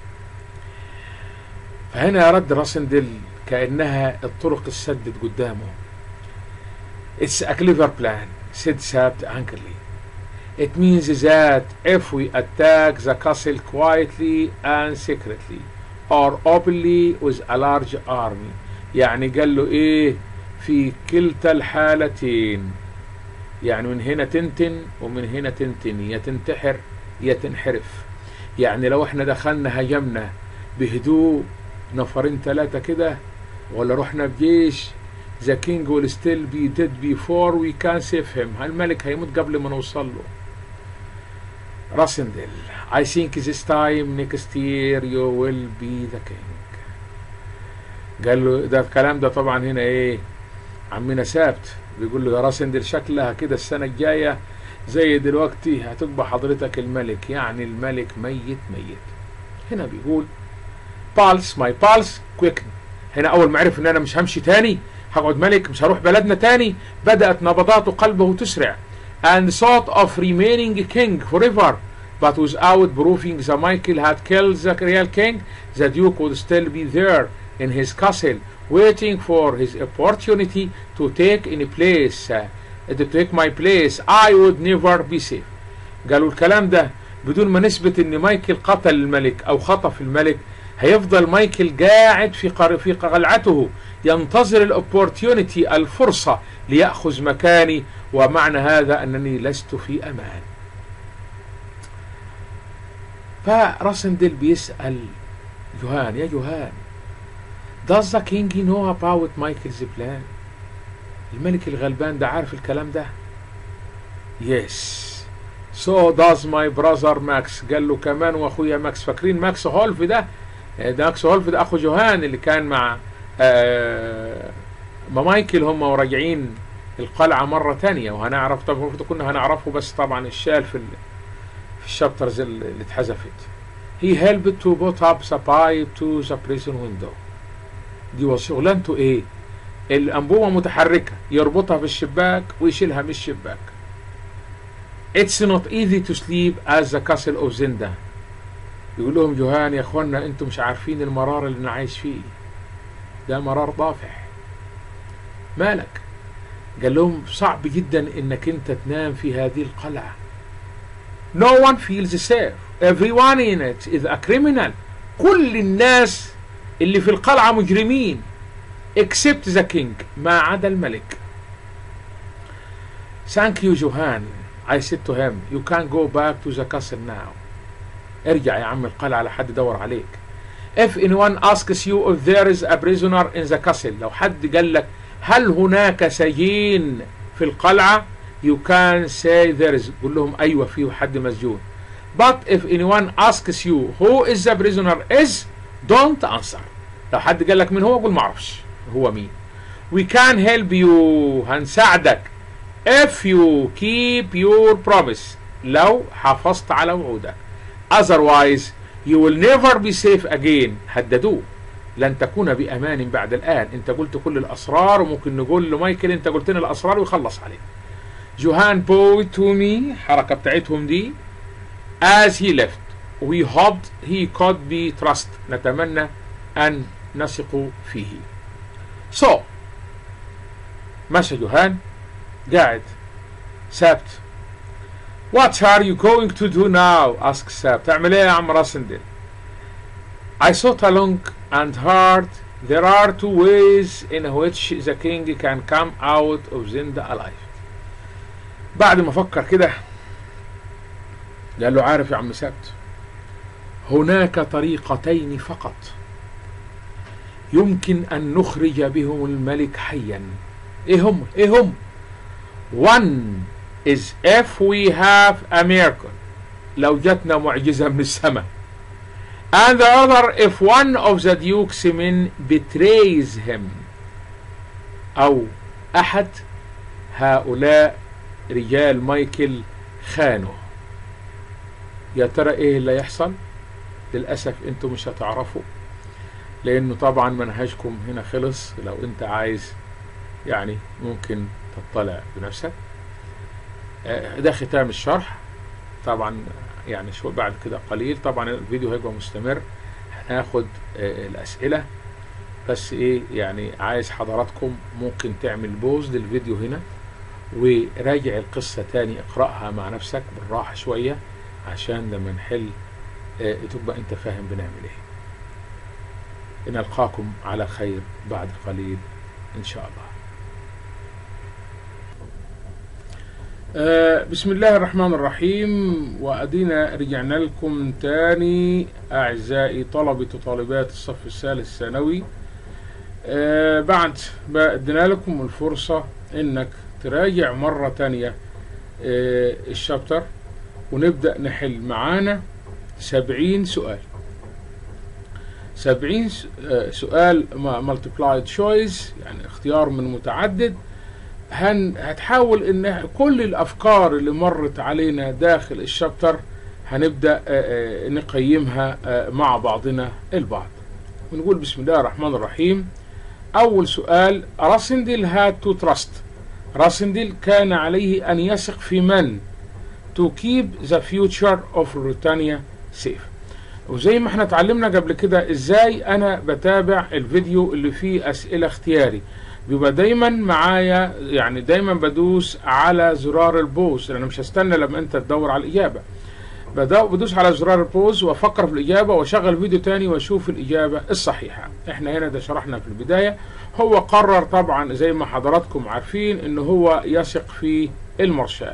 فهنا رد راسندل كانها الطرق اتسدت قدامه It's a clever plan said Sabt angrily It means that if we attack the castle quietly and secretly or openly with a large army يعني قال له ايه في كلتا الحالتين يعني من هنا تنتن ومن هنا تنتن يا تنتحر يا تنحرف يعني لو احنا دخلنا هجمنا بهدوء نفرين ثلاثة كده ولا رحنا بجيش the king will still be dead before we can save him الملك هيموت قبل ما نوصل له راسندل I think this time next year you will be the king قال له ده الكلام ده طبعا هنا ايه عمنا سابت بيقول له يا راسندل شكلها كده السنة الجاية زي دلوقتي هتبقى حضرتك الملك يعني الملك ميت ميت هنا بيقول بالس ماي بالس كويك هنا اول ما عرف ان انا مش همشي تاني هقعد ملك مش هروح بلدنا تاني بدأت نبضات قلبه تسرع and thought of remaining king forever but without proving that Michael had killed the real king the duke would still be there in his castle waiting for his opportunity to take any place uh, to take my place I would never be safe قالوا الكلام ده بدون ما نثبت ان مايكل قتل الملك او خطف الملك هيفضل مايكل قاعد في قر... في قلعته ينتظر الاوبورتيونيتي الفرصة ليأخذ مكاني ومعنى هذا أنني لست في أمان فراسندل بيسأل جوهان يا جوهان Does the king know about Michael's plan? الملك الغلبان ده عارف الكلام ده؟ Yes. So does my brother Max قال له كمان واخويا ماكس فاكرين ماكس هولف ده؟ ده ماكس هولف ده اخو جوهان اللي كان مع آه ما مايكل هم وراجعين القلعة مرة تانية وهنعرف طبعا المفروض كنا هنعرفه بس طبعا الشال في في الشابترز اللي اتحذفت. He helped to put up the pipe to the prison window. دي وشغلانته ايه؟ الأنبوبة متحركة يربطها في الشباك ويشيلها من الشباك. It's not easy to sleep as the castle of Zinda. يقول لهم جوهان يا اخوانا انتم مش عارفين المرار اللي انا عايش فيه. ده مرار طافح. مالك؟ قال لهم صعب جدا انك انت تنام في هذه القلعة. No one feels safe. Everyone in it is a criminal. كل الناس اللي في القلعة مجرمين except the king ما عدا الملك. Thank you جوهان. I said to him you can go back to the castle now. ارجع يا عم القلعة لحد يدور عليك. If anyone asks you if there is a prisoner in the castle لو حد قال لك هل هناك سجين في القلعة you can say there is قول لهم أيوة فيه حد مسجون but if anyone asks you who is the prisoner is don't answer لو حد قال لك مين هو قول معرفش هو مين we can help you هنساعدك if you keep your promise لو حافظت على وعودك otherwise you will never be safe again هددوه لن تكون بأمان بعد الآن أنت قلت كل الأسرار وممكن نقول لمايكل أنت قلت لنا الأسرار ويخلص عليك جوهان بوي تو مي حركة بتاعتهم دي as he left we hoped he could be trust نتمنى أن نثق فيه so مشى جوهان قاعد سابت What are you going to do now? asked سابت تعمل ايه يا عم راسندل I thought along and heard there are two ways in which the king can come out of Zinda alive. بعد ما فكر كده قال له عارف يا عم سبت هناك طريقتين فقط يمكن أن نخرج بهم الملك حيا إيه هم إيه هم one is if we have a miracle لو جتنا معجزة من السماء and the other if one of the duke's men betrays him أو أحد هؤلاء رجال مايكل خانه يا ترى ايه اللي يحصل للأسف انتم مش هتعرفوا لانه طبعا منهجكم هنا خلص لو انت عايز يعني ممكن تطلع بنفسك ده ختام الشرح طبعا يعني شو بعد كده قليل طبعا الفيديو هيبقى مستمر هناخد الأسئلة بس ايه يعني عايز حضراتكم ممكن تعمل بوز للفيديو هنا وراجع القصة تاني اقرأها مع نفسك بالراحة شوية عشان لما نحل اه تبقى انت فاهم بنعمل ايه نلقاكم على خير بعد قليل ان شاء الله آه بسم الله الرحمن الرحيم وأدينا رجعنا لكم تاني أعزائي طلبة وطالبات الصف الثالث الثانوي آه بعد ما ادينا لكم الفرصة انك تراجع مرة تانية آه الشابتر ونبدأ نحل معانا سبعين سؤال 70 سؤال multiplied choice يعني اختيار من متعدد هن هتحاول ان كل الافكار اللي مرت علينا داخل الشابتر هنبدا نقيمها مع بعضنا البعض ونقول بسم الله الرحمن الرحيم اول سؤال راسندل هاد تو تراست راسندل كان عليه ان يثق في من to keep the future of Britannia safe وزي ما احنا اتعلمنا قبل كده ازاي انا بتابع الفيديو اللي فيه اسئله اختياري بيبقى دايما معايا يعني دايما بدوس على زرار البوز لان مش هستنى لما انت تدور على الاجابه بدوس على زرار البوز وافكر في الاجابه واشغل فيديو تاني واشوف الاجابه الصحيحه احنا هنا ده شرحنا في البدايه هو قرر طبعا زي ما حضراتكم عارفين ان هو يثق في المارشال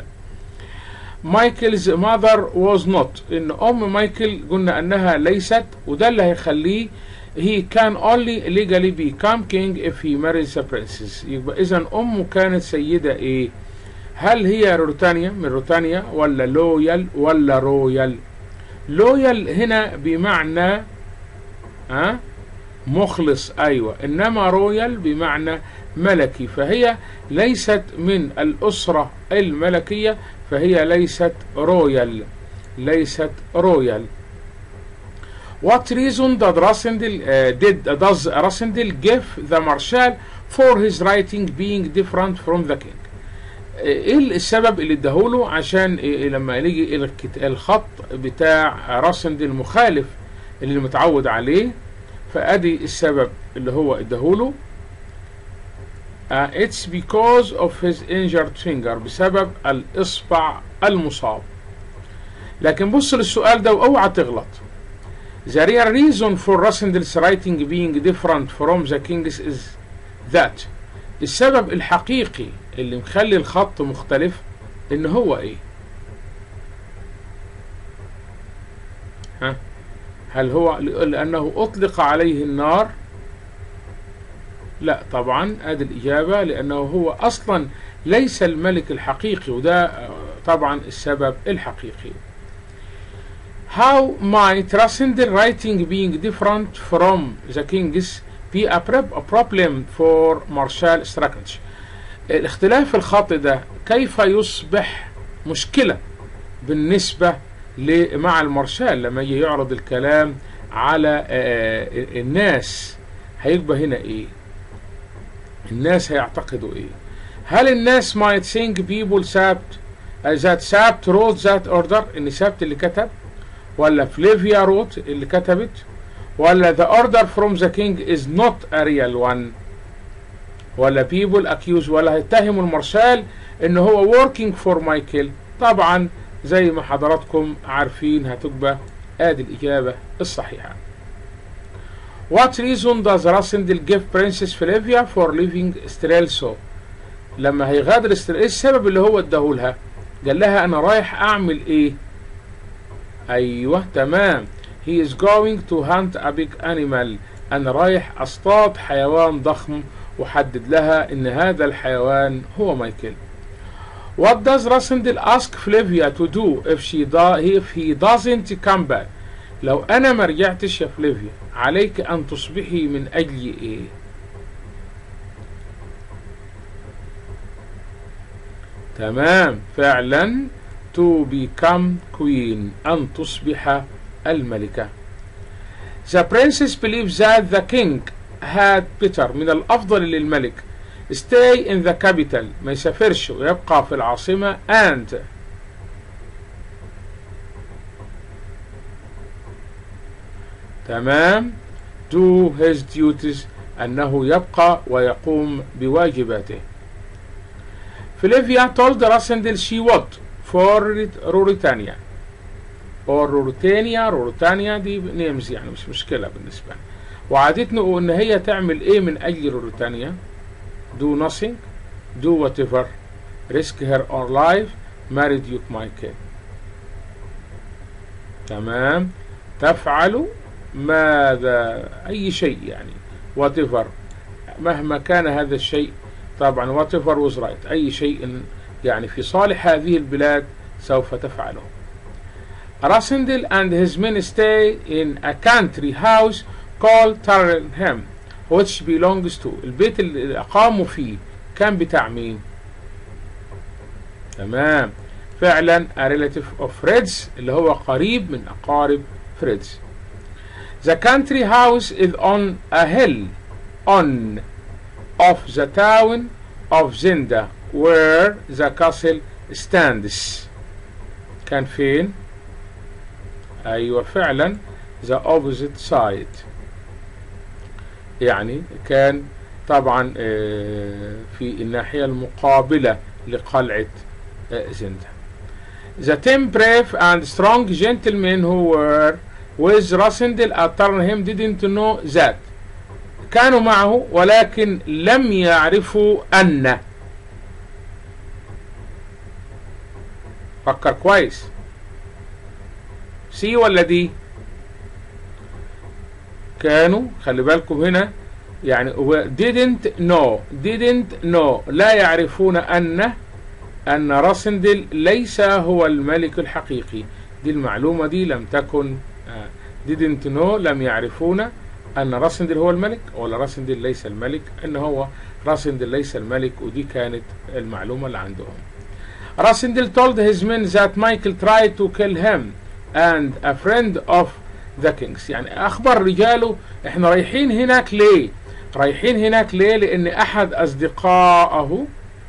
مايكلز ماذر واز نوت ان ام مايكل قلنا انها ليست وده اللي هيخليه he can only legally become king if he marries a princess يبقى اذا امه كانت سيده ايه هل هي روتانيا من روتانيا ولا لويال ولا رويال لويال هنا بمعنى ها أه؟ مخلص ايوه انما رويال بمعنى ملكي فهي ليست من الاسره الملكيه فهي ليست رويال ليست رويال What reason did Rasendil uh, did uh, does Rasendil give the Marshal for his writing being different from the king? ايه السبب اللي اداهوله عشان إيه لما يجي الخط بتاع راسندل مخالف اللي متعود عليه فادي السبب اللي هو اداهوله uh, it's because of his injured finger بسبب الاصبع المصاب لكن بص للسؤال ده واوعى تغلط The real reason for Rassendel's writing being different from the king's is that السبب الحقيقي اللي مخلي الخط مختلف ان هو ايه ها هل هو لانه اطلق عليه النار لا طبعا ادي الاجابه لانه هو اصلا ليس الملك الحقيقي وده طبعا السبب الحقيقي How might Rasindel writing being different from the king's be a, a problem for Marshal strategy الاختلاف الخط ده كيف يصبح مشكلة بالنسبة مع المارشال لما يجي يعرض الكلام على الناس هيبقى هنا ايه الناس هيعتقدوا ايه هل الناس might think people sabt that sabt wrote that order ان سابت اللي كتب ولا فليفيا روت اللي كتبت ولا the order from the king is not a real one ولا people accuse ولا هيتهموا المارشال ان هو working for مايكل طبعا زي ما حضراتكم عارفين هتبقى ادي الاجابه الصحيحه What reason does Rasindel give Princess Flavia for leaving Strelso لما هيغادر استرال ايه السبب اللي هو اداهولها قال لها انا رايح اعمل ايه ايوه تمام he is going to hunt a big animal انا رايح اصطاد حيوان ضخم وحدد لها ان هذا الحيوان هو مايكل What does Rasindel ask Flavia to do if she do, if he doesn't come back لو انا ما رجعتش يا فليفيا عليك ان تصبحي من اجل ايه تمام فعلا to become queen أن تصبح الملكة The princess believes that the king had better من الأفضل للملك stay in the capital ما يسافرش ويبقى في العاصمة and تمام do his duties أنه يبقى ويقوم بواجباته فليفيا told Rasendel she would for روريتانيا or روريتانيا روريتانيا دي نيمز يعني مش مشكلة بالنسبة لي وعادتنا ان هي تعمل ايه من اجل روريتانيا do nothing do whatever risk her own life marry Duke Michael تمام تفعل ماذا اي شيء يعني whatever مهما كان هذا الشيء طبعا whatever was right اي شيء يعني في صالح هذه البلاد سوف تفعله Rasindel and his men stay in a country house called Turnham which belongs to البيت اللي أقاموا فيه كان بتاع مين تمام فعلا a relative of Fred's اللي هو قريب من أقارب Fred's The country house is on a hill on of the town of Zinda where the castle stands كان فين أيوة فعلا the opposite side يعني كان طبعا في الناحية المقابلة لقلعة زندا The ten brave and strong gentlemen who were with Rasindel at Turnham didn't know that كانوا معه ولكن لم يعرفوا أن فكر كويس سي ولا دي كانوا خلي بالكم هنا يعني didn't know didn't know لا يعرفون أن أن راسندل ليس هو الملك الحقيقي دي المعلومة دي لم تكن didn't know لم يعرفون أن راسندل هو الملك ولا راسندل ليس الملك أن هو راسندل ليس الملك ودي كانت المعلومة اللي عندهم راسندل told his men that Michael tried to kill him and a friend of the kings يعني أخبر رجاله احنا رايحين هناك ليه رايحين هناك ليه لأن أحد أصدقائه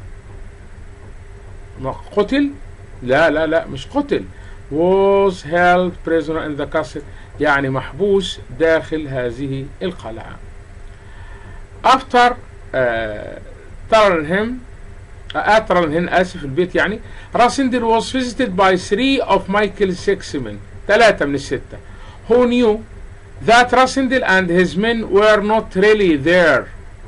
قتل لا لا لا مش قتل was held prisoner in the castle يعني محبوس داخل هذه القلعة after uh, Turnham uh, Turnham آسف البيت يعني راسندل was visited by three of Michael's six men ثلاثة من الستة who knew that Rasindel and his men were not really there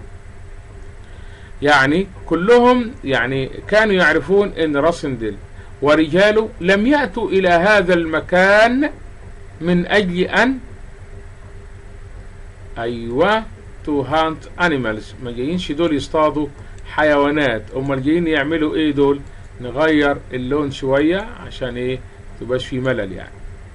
يعني كلهم يعني كانوا يعرفون ان راسندل ورجاله لم يأتوا إلى هذا المكان من أجل أن أيوة to hunt animals ما جايينش دول يصطادوا حيوانات أمال جايين يعملوا إيه دول نغير اللون شوية عشان إيه تبقاش في ملل يعني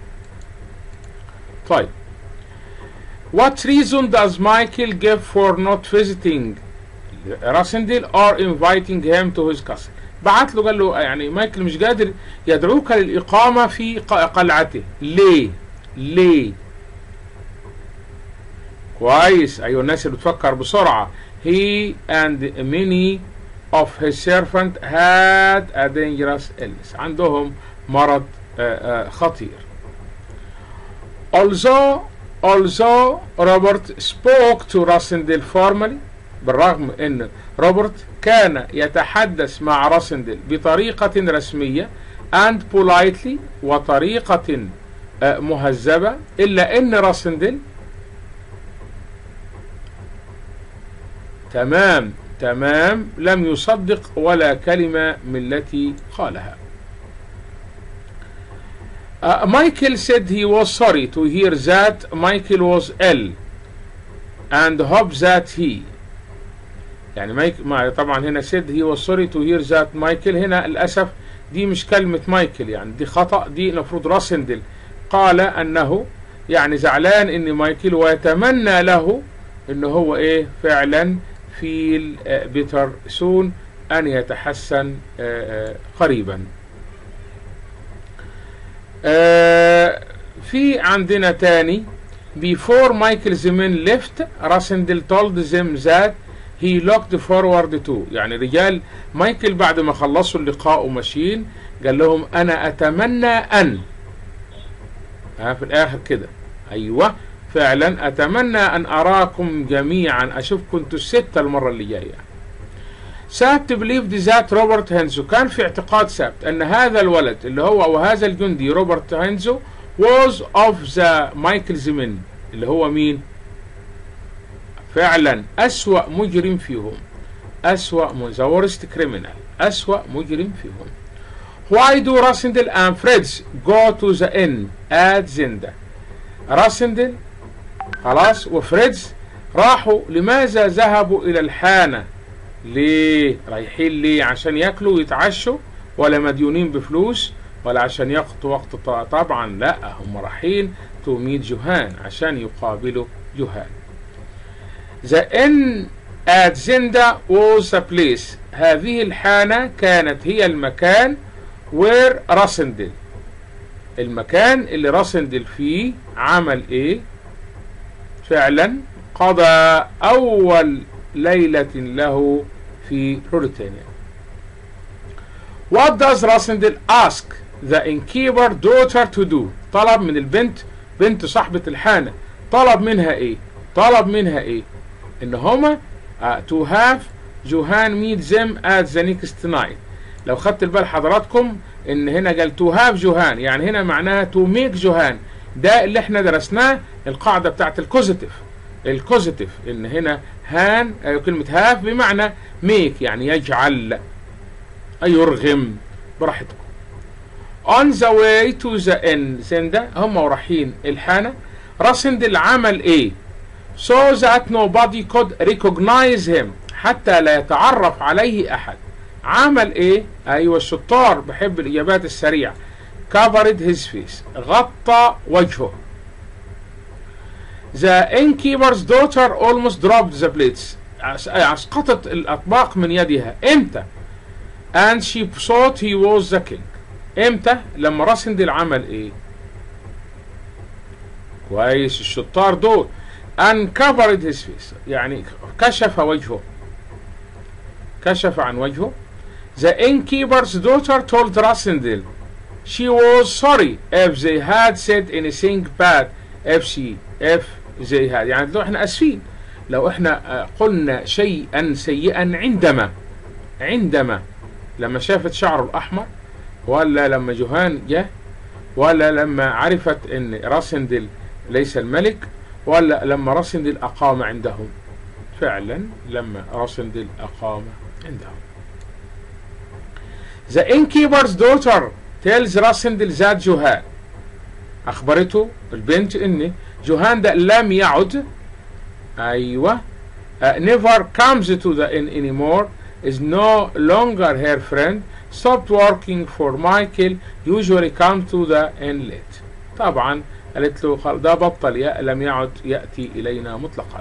طيب What reason does Michael give for not visiting راسندل or inviting him to his castle بعت له قال له يعني مايكل مش قادر يدعوك للإقامة في قلعته ليه ليه كويس أيها الناس اللي بتفكر بسرعة he and many of his servants had a dangerous illness عندهم مرض خطير although although Robert spoke to Rassendil formally بالرغم ان روبرت كان يتحدث مع راسندل بطريقة رسمية and politely وطريقة مهذبة إلا أن راسندل تمام تمام لم يصدق ولا كلمة من التي قالها uh, Michael said he was sorry to hear that Michael was ill and hope that he يعني مايك ما طبعا هنا said he was sorry to hear that مايكل هنا للأسف دي مش كلمة مايكل يعني دي خطأ دي المفروض راسندل قال أنه يعني زعلان إن مايكل ويتمنى له إن هو إيه فعلا في بيتر سون أن يتحسن قريبا في عندنا تاني before Michael's men left راسندل told them that he looked forward to يعني رجال مايكل بعد ما خلصوا اللقاء وماشيين قال لهم انا اتمنى ان ها في الاخر كده ايوه فعلا اتمنى ان اراكم جميعا اشوفكم انتوا الستة المرة اللي جاية سابت بليفد ذات روبرت هنزو كان في اعتقاد سابت ان هذا الولد اللي هو وهذا الجندي روبرت هنزو was of the Michael's men اللي هو مين فعلا أسوأ مجرم فيهم أسوأ the worst criminal أسوأ مجرم فيهم Why do Rassendel and Freds go to the inn at Zinda راسندل خلاص وفريدز راحوا لماذا ذهبوا إلى الحانة ليه رايحين ليه عشان ياكلوا ويتعشوا ولا مديونين بفلوس ولا عشان يقضوا وقت طبعا لا هم رايحين تو ميت جوهان عشان يقابلوا جهان The inn at Zinda was a place هذه الحانة كانت هي المكان where راسندل المكان اللي راسندل فيه عمل ايه فعلا قضى أول ليلة له في بوريتانيا What does راسندل ask the innkeeper daughter to do طلب من البنت بنت صاحبة الحانة طلب منها ايه طلب منها ايه ان هما uh, to have جوهان meet them at the next night لو خدت البال حضراتكم ان هنا قال to have جوهان يعني هنا معناها to make جوهان ده اللي احنا درسناه القاعدة بتاعت الكوزيتيف الكوزيتيف ان هنا هان أيوة كلمة هاف بمعنى ميك يعني يجعل أي يرغم براحتكم on the way to the end سندا هم رايحين الحانة راسندل عمل ايه so that nobody could recognize him حتى لا يتعرف عليه احد عمل ايه ايوه الشطار بحب الاجابات السريعة covered his face غطى وجهه The innkeeper's daughter almost dropped the plates اسقطت الاطباق من يدها امتى and she thought he was the king امتى لما راسندل عمل ايه كويس الشطار دول uncovered his face يعني كشف وجهه كشف عن وجهه the innkeeper's daughter told Rasindel she was sorry if they had said anything bad if she if they had يعني لو احنا اسفين لو احنا قلنا شيئا سيئا عندما عندما لما شافت شعره الاحمر ولا لما جوهان جه ولا لما عرفت ان راسندل ليس الملك ولا لما راسندل اقام عندهم فعلا لما راسندل اقام عندهم The innkeeper's daughter tells راسندل ذات جوهان اخبرته البنت ان جوهان ده لم يعد ايوه uh, never comes to the inn anymore is no longer her friend stopped working for Michael usually come to the inn late طبعا قالت له ده بطل يا لم يعد يأتي إلينا مطلقا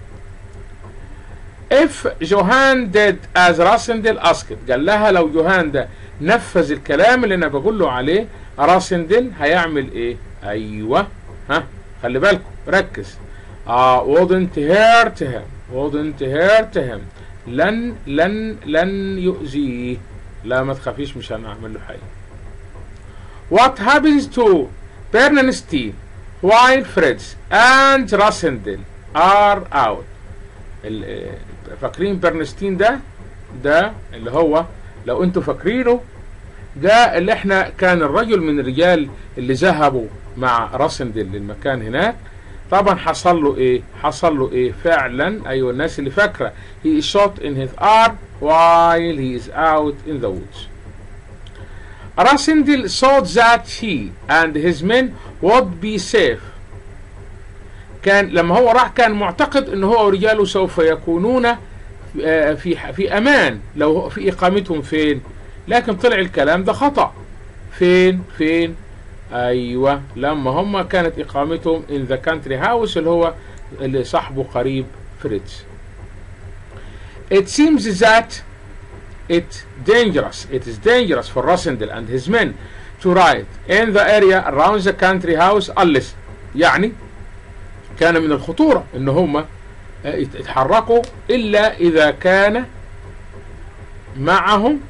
if جوهان did as راسندل asked قال لها لو جوهان ده نفذ الكلام اللي انا بقول له عليه راسندل هيعمل ايه ايوه ها خلي بالكم ركز uh, wouldn't hurt him wouldn't hurt him لن لن لن يؤذيه لا ما تخافيش مش هنعمل له حاجه what happens to Bernstein while Fritz and Rassendel are out فاكرين برنستين ده ده اللي هو لو انتوا فاكرينه ده اللي احنا كان الرجل من الرجال اللي ذهبوا مع راسندل للمكان هناك طبعا حصل له ايه حصل له ايه فعلا ايوه الناس اللي فاكره he is shot in his arm while he is out in the woods Rasindel thought that he and his men would be safe كان لما هو راح كان معتقد ان هو ورجاله سوف يكونون في في امان لو في اقامتهم فين لكن طلع الكلام ده خطأ فين فين ايوه لما هم كانت اقامتهم in the country house اللي هو اللي صاحبه قريب فريتز it seems that it dangerous it is dangerous for Rossendel and his men to ride in the area around the country house unless يعني كان من الخطورة ان هم يتحركوا الا اذا كان معهم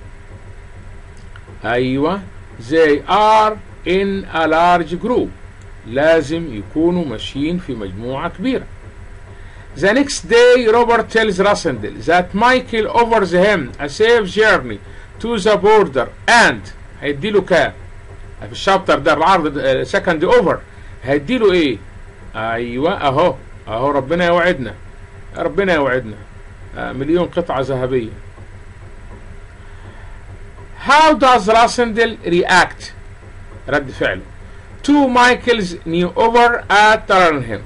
ايوه they are in a large group لازم يكونوا ماشيين في مجموعة كبيرة The next day Robert tells Rassendel that Michael offers him a safe journey to the border and هيديله كام في الشابتر ده العرض سكند اوفر هيديله ايه ايوه اهو اهو ربنا يوعدنا ربنا يوعدنا آه مليون قطعة ذهبية How does Rassendel react رد فعله to Michael's new offer at Turnham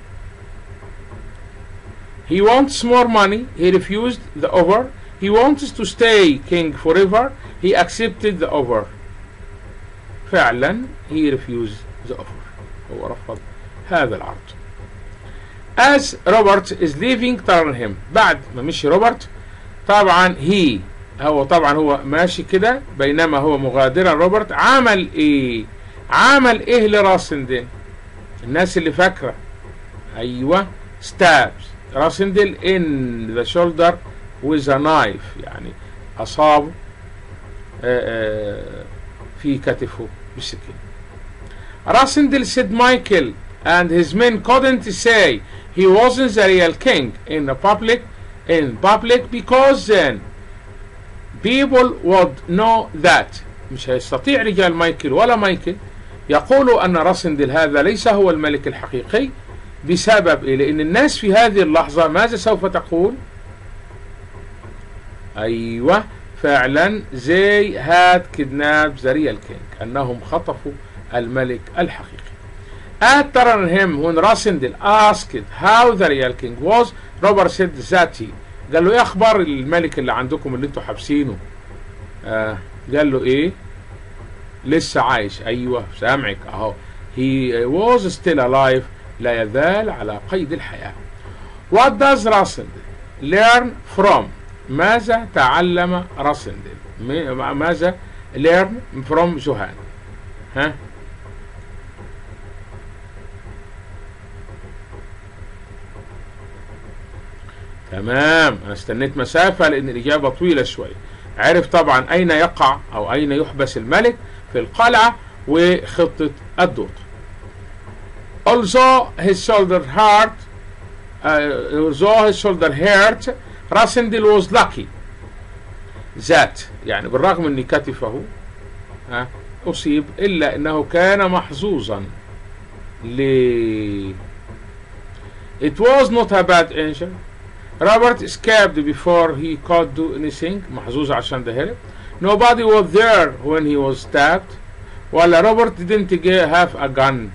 He wants more money. He refused the offer. He wants to stay king forever. He accepted the offer. فعلا he refused the offer. هو رفض هذا العرض. as Robert is leaving Turnham بعد ما مشي روبرت طبعا he هو طبعا هو ماشي كده بينما هو مغادرا روبرت عمل ايه عمل ايه لراسندل الناس اللي فاكره ايوه stabs راسندل in the shoulder with a knife يعني اصابه آه، آه، في كتفه بالسكين راسندل said Michael and his men couldn't say he wasn't the real king in the public in public because then people would know that مش هيستطيع رجال مايكل ولا مايكل يقولوا أن راسندل هذا ليس هو الملك الحقيقي بسبب إيه؟ لأن الناس في هذه اللحظة ماذا سوف تقول؟ أيوة فعلا they had kidnapped the real king أنهم خطفوا الملك الحقيقي At Turnham when Rasindel asked how the real king was Robert said that he قال له ايه اخبار الملك اللي عندكم اللي انتوا حابسينه آه قال له ايه لسه عايش ايوه سامعك اهو he was still alive لا يزال على قيد الحياة what does Rasindel learn from ماذا تعلم راسندل م- ماذا learn from جوهان ها تمام انا استنيت مسافة لان الاجابة طويلة شوي عرف طبعا اين يقع او اين يحبس الملك في القلعة وخطة الدور although his shoulder hurt uh, although his shoulder hurt راسندل was lucky that يعني بالرغم ان كتفه ها اصيب الا انه كان محظوظا ل It was not a bad injury Robert escaped before he could do anything محظوظ عشان ده هرب Nobody was there when he was stabbed ولا روبرت didn't get- have a gun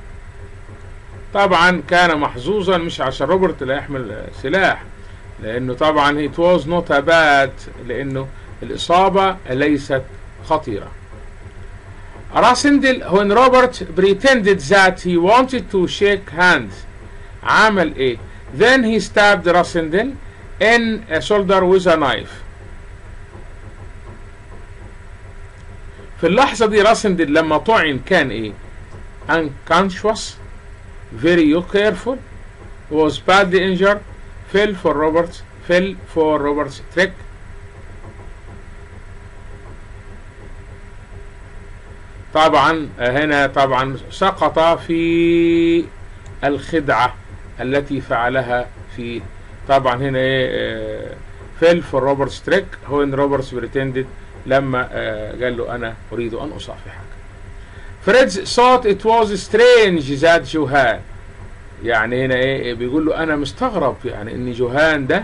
طبعا كان محظوظا مش عشان روبرت لا يحمل سلاح لانه طبعا it was not a bad لانه الاصابة ليست خطيرة راسندل when Robert pretended that he wanted to shake hands عمل ايه then he stabbed راسندل in a shoulder with a knife في اللحظة دي راسندل لما طعن كان ايه unconscious very careful was badly injured fell for Roberts fell for Roberts trick طبعا هنا طبعا سقط في الخدعة التي فعلها في طبعا هنا ايه فيل فور روبرتس تريك هو ان روبرتس بريتندد لما آه، قال له انا اريد ان اصافحك فريدز thought it was strange that جوهان يعني هنا ايه بيقول له انا مستغرب يعني ان جوهان ده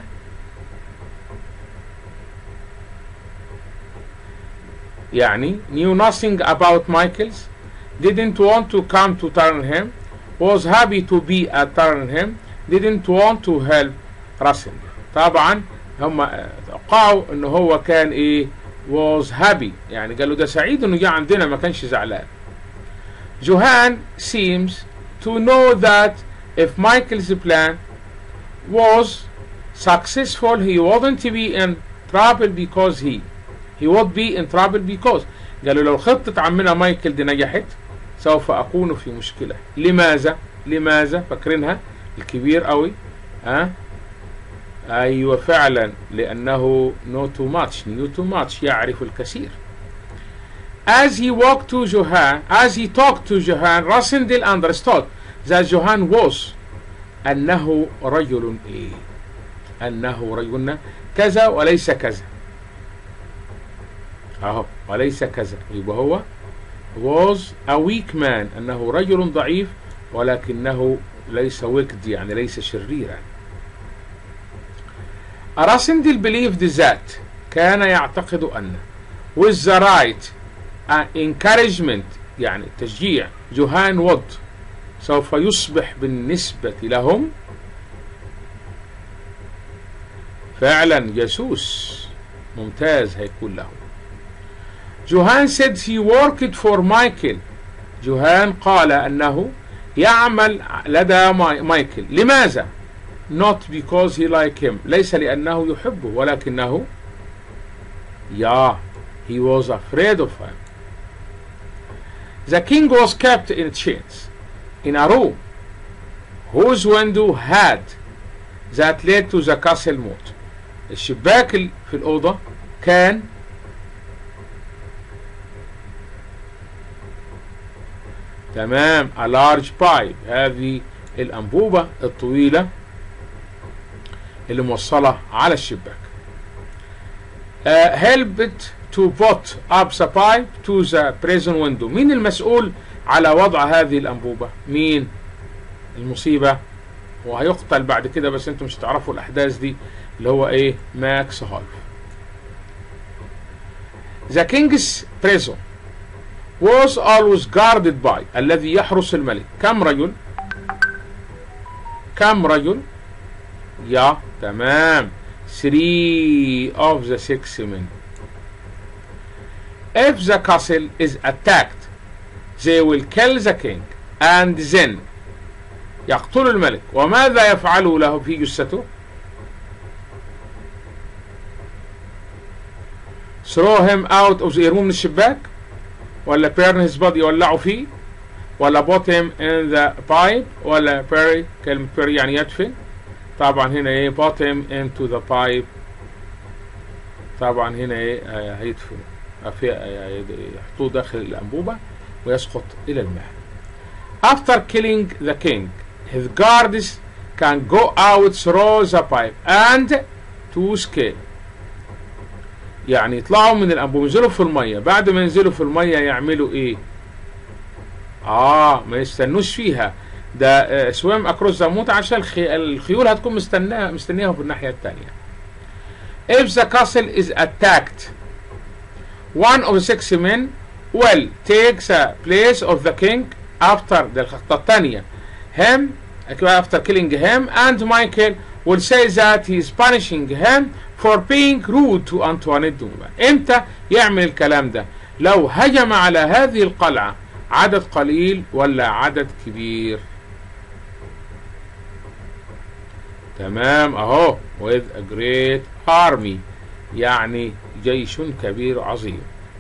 يعني knew nothing about Michaels didn't want to come to Turnham was happy to be at Turnham didn't want to help Russell طبعا هم توقعوا ان هو كان ايه was happy يعني قالوا ده سعيد انه جه عندنا ما كانش زعلان جوهان seems to know that if Michael's plan was successful he wouldn't be in trouble because he he would be in trouble because قالوا لو خطة عمنا مايكل دي نجحت سوف أكون في مشكلة لماذا لماذا فاكرينها الكبير قوي ها أيوة فعلا لأنه know too much knew too much يعرف الكثير As he walked to Johan, as he talked to Johan, Rassendil understood that Johan was أنه رجل إيه؟ أنه رجل كذا وليس كذا. أهو وليس كذا، يبقى هو was a weak man أنه رجل ضعيف ولكنه ليس wicked يعني ليس شريرا. Rassendil believed that كان يعتقد أن with the right uh, encouragement يعني تشجيع جوهان وود سوف يصبح بالنسبة لهم فعلا جاسوس ممتاز هيكون لهم جوهان said he worked for Michael جوهان قال أنه يعمل لدى ماي- مايكل لماذا not because he like him ليس لأنه يحبه ولكنه yeah he was afraid of him the king was kept in chains in a room whose window had that led to the castle moat الشباك ال- في الأوضة كان تمام a large pipe هذه الأنبوبة الطويلة اللي موصلة على الشباك uh, helped to put up the pipe to the prison window مين المسؤول على وضع هذه الأنبوبة مين المصيبة هو هيقتل بعد كده بس انتم مش هتعرفوا الأحداث دي اللي هو ايه ماكس هولف The king's prison was always guarded by الذي يحرس الملك كم رجل كم رجل يا تمام 3 of the 6 men if the castle is attacked they will kill the king and then يقتل الملك وماذا يفعل له في جثته throw him out of the يرموه من الشباك ولا burn his body يولعوا فيه ولا put him in the pipe ولا bury كلمة bury يعني يدفن طبعا هنا ايه put him into the pipe طبعا هنا ايه آه، هيدفن آه، في آه، يحطوه داخل الأنبوبة ويسقط إلى الماء after killing the king his guards can go out through the pipe and to escape يعني يطلعوا من الأنبوبة ينزلوا في المية بعد ما ينزلوا في المية يعملوا ايه اه ما يستنوش فيها ده سويم اكروس ذا موت عشان الخي... الخيول هتكون مستناها مستنياها في الناحية التانية if the castle is attacked one of the six men will take the place of the king after ده الخطة التانية him after killing him and Michael will say that he is punishing him for being rude to Antoinette Dumoulin امتى يعمل الكلام ده لو هجم على هذه القلعة عدد قليل ولا عدد كبير تمام اهو with a great army يعني جيش كبير عظيم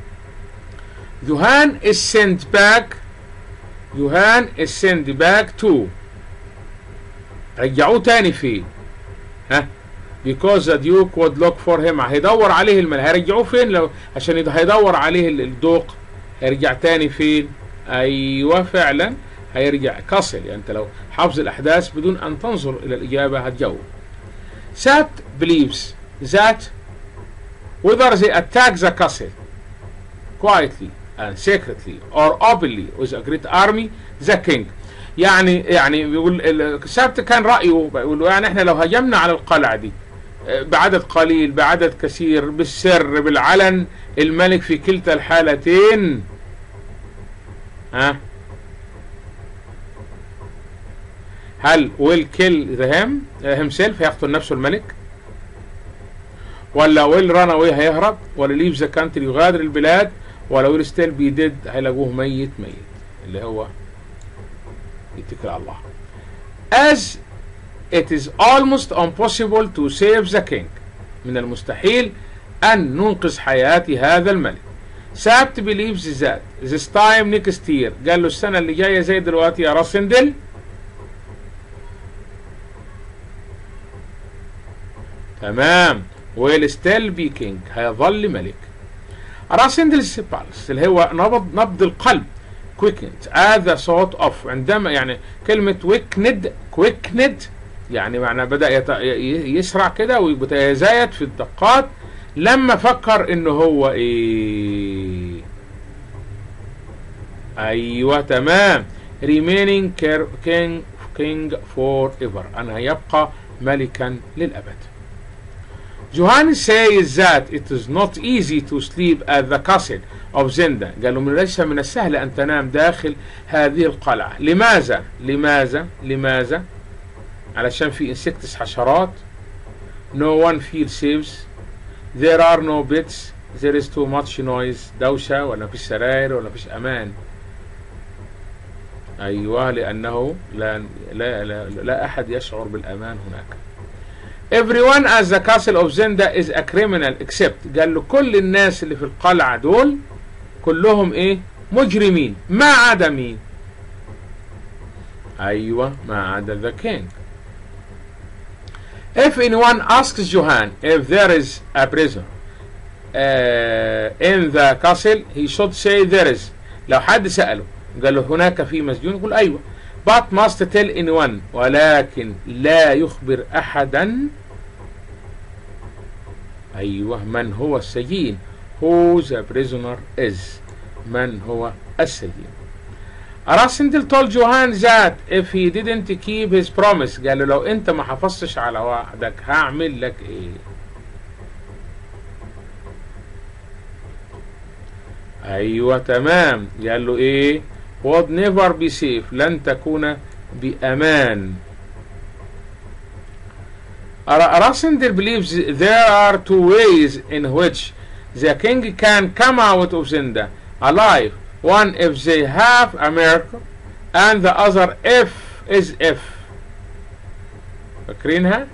يوهان is sent back يوهان is sent back to رجعوه تاني فين ها because the duke would look for him هيدور عليه الملك هيرجعوه فين لو عشان يد- هيدور عليه ال- الدوق هيرجع تاني فين ايوه فعلا هيرجع كاسل يعني انت لو حافظ الاحداث بدون ان تنظر الى الاجابه هتجاوب Sat believes that whether they attack the castle quietly and secretly or openly with a great army the king يعني يعني بيقول ال- سبت كان رأيه بيقول يعني احنا لو هجمنا على القلعة دي آه، بعدد قليل بعدد كثير بالسر بالعلن الملك في كلتا الحالتين ها هل will kill the him uh, himself هيقتل نفسه الملك ولا will run away هيهرب ولا leave the country يغادر البلاد ولا will still be dead هيلاقوه ميت ميت اللي هو يتكل على الله as it is almost impossible to save the king من المستحيل أن ننقذ حياة هذا الملك سابت believes that this time next year قال له السنة اللي جاية زي دلوقتي يا راسندل تمام will still be king هيظل ملك راسندل's pulse اللي هو نبض نبض القلب quickened at the thought of عندما يعني كلمة quickened quickened يعني معنى بدأ يت- ي- يسرع كده ويتزايد في الدقات لما فكر انه هو ايه ايوه تمام remaining ker- king king forever انا هيبقى ملكا للابد Johannes says that it is not easy to sleep at the castle of Zenda قالوا من ليس من السهل أن تنام داخل هذه القلعة لماذا لماذا لماذا علشان في insects حشرات no one feels safe there are no beds there is too much noise دوشة ولا فيش سراير ولا فيش أمان أيوة لأنه لا, لا, لا, لا أحد يشعر بالأمان هناك everyone as the castle of Zenda is a criminal except قال له كل الناس اللي في القلعة دول كلهم ايه مجرمين ما عدا مين ايوه ما عدا the king if anyone asks Johan if there is a prison uh, in the castle he should say there is لو حد سأله قال له هناك في مسجون يقول ايوه but must tell anyone ولكن لا يخبر احدا ايوه من هو السجين who the prisoner is من هو السجين راسندل told Johan that if he didn't keep his promise قال له لو انت ما حافظتش على وعدك هعمل لك ايه ايوه تمام قال له ايه would never be safe لن تكون بأمان Rassendel believes there are two ways in which the king can come out of Zenda alive. One if they have a miracle and the other if is if. فاكرينها؟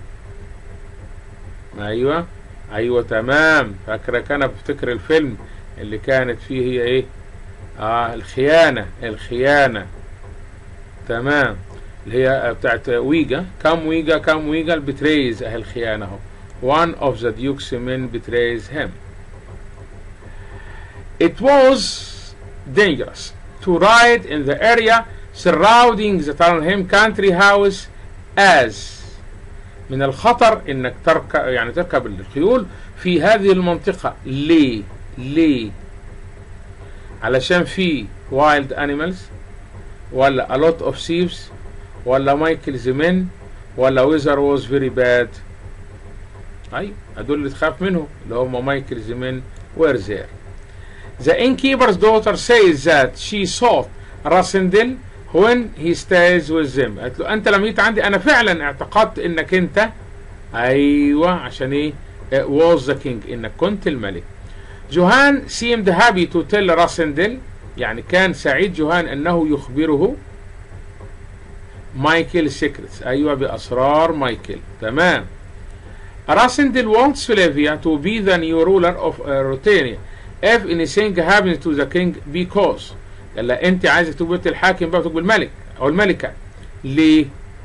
ايوه ايوه تمام فاكره كان بفتكر الفيلم اللي كانت فيه هي ايه؟ اه الخيانة الخيانة تمام اللي هي بتاعت ويجا كم ويجا كم ويجا بتريز اهي الخيانة اهو one of the duke's men betrays him it was dangerous to ride in the area surrounding the Tarnheim country house as من الخطر انك تركب يعني تركب الخيول في هذه المنطقة ليه ليه علشان في وايلد انيمالز ولا a lot of thieves ولا مايكل زمن ولا ويزر was very bad ايوه هدول اللي تخاف منهم اللي هم مايكل زمن were there the innkeeper's daughter says that she sought راسندل when he stays with them قالت له انت لما جيت عندي انا فعلا اعتقدت انك انت ايوه عشان ايه was the king انك كنت الملك جوهان seemed happy to tell راسندل يعني كان سعيد جوهان انه يخبره مايكل سيكريتس ايوه باسرار مايكل تمام راسندل wants Flavia to be the new ruler of uh, Rotania if anything happens to the king because قال لها انت عايزك تبقى الحاكم بقى تبقى الملك او الملكه ليه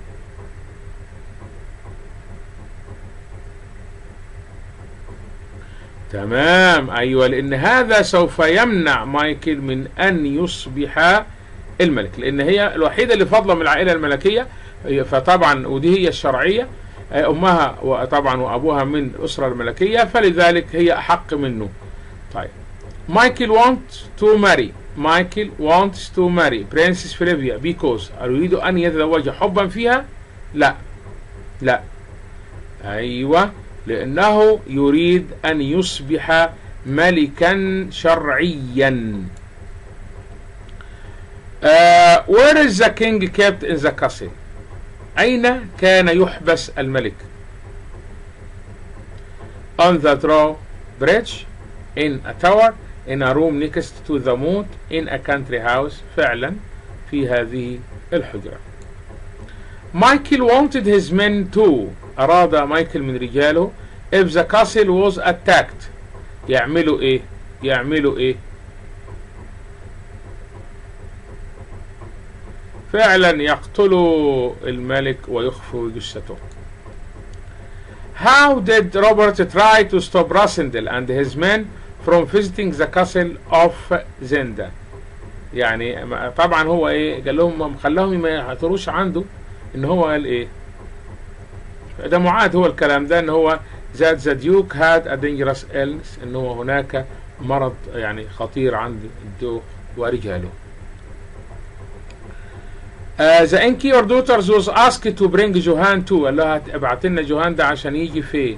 تمام ايوه لان هذا سوف يمنع مايكل من ان يصبح الملك لان هي الوحيده اللي فاضله من العائله الملكيه فطبعا ودي هي الشرعيه امها وطبعا وابوها من الاسره الملكيه فلذلك هي احق منه طيب مايكل wants to marry مايكل wants to marry princess فليفيا because يريد ان يتزوج حبا فيها لا لا ايوه لأنه يريد أن يصبح ملكا شرعيا uh, Where is the king kept in the castle أين كان يحبس الملك On the drawbridge in a tower in a room next to the moat in a country house فعلا في هذه الحجرة Michael wanted his men to أراد مايكل من رجاله if the castle was attacked يعملوا إيه يعملوا إيه فعلا يقتلوا الملك ويخفوا جثته How did Robert try to stop Rasindel and his men from visiting the castle of Zenda يعني طبعا هو ايه قال لهم خلاهم ما يعثروش عنده ان هو قال ايه ده معاد هو الكلام ده ان هو ذات ذا ديوك هاد ا dangerous illness ان هو هناك مرض يعني خطير عند الدوق ورجاله ذا uh, innkeeper daughters was asked to bring جوهان to قال لها ابعت لنا جوهان ده عشان يجي فين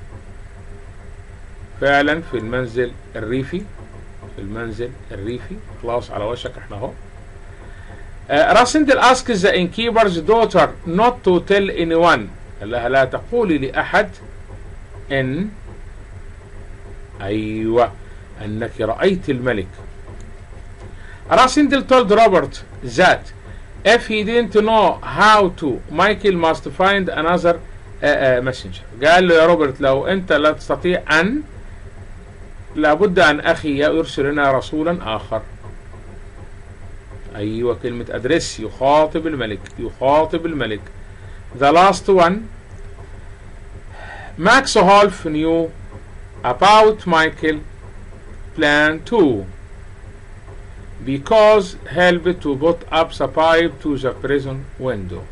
فعلا في المنزل الريفي في المنزل الريفي خلاص على وشك احنا اهو راسندل asks the innkeeper's daughter not to tell anyone قال لها لا تقولي لأحد إن أيوة أنك رأيت الملك Rasindel told Robert that if he didn't know how to Michael must find another uh, uh, messenger قال له يا روبرت لو انت لا تستطيع ان لابد ان اخي يرسل لنا رسولا اخر ايوه كلمة ادريس يخاطب الملك يخاطب الملك the last one Max Holf knew about Michael plan too because helped to put up the pipe to the prison window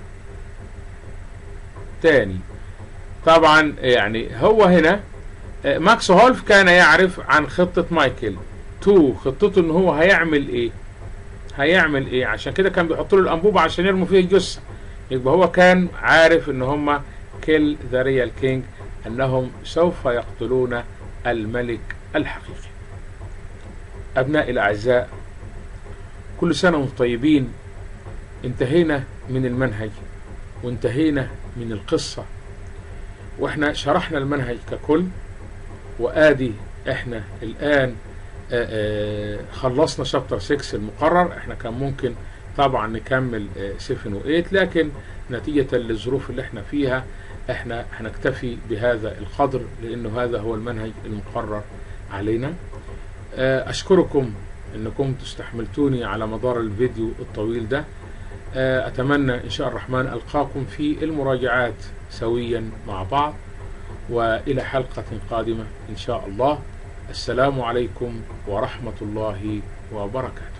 تاني طبعا يعني هو هنا ماكس هولف كان يعرف عن خطة مايكل تو خطته ان هو هيعمل ايه هيعمل ايه عشان كده كان بيحط له الانبوبة عشان يرموا فيه الجثة يبقى هو كان عارف ان هم كيل ذا ريال كينج انهم سوف يقتلون الملك الحقيقي ابنائي الاعزاء كل سنة وانتم طيبين انتهينا من المنهج وانتهينا من القصة واحنا شرحنا المنهج ككل وادي احنا الان آآ آآ خلصنا شابتر 6 المقرر احنا كان ممكن طبعا نكمل 7 و8 لكن نتيجة للظروف اللي احنا فيها احنا هنكتفي بهذا القدر لانه هذا هو المنهج المقرر علينا اشكركم انكم تستحملتوني على مدار الفيديو الطويل ده اتمنى ان شاء الرحمن القاكم في المراجعات سويا مع بعض والى حلقة قادمة ان شاء الله السلام عليكم ورحمة الله وبركاته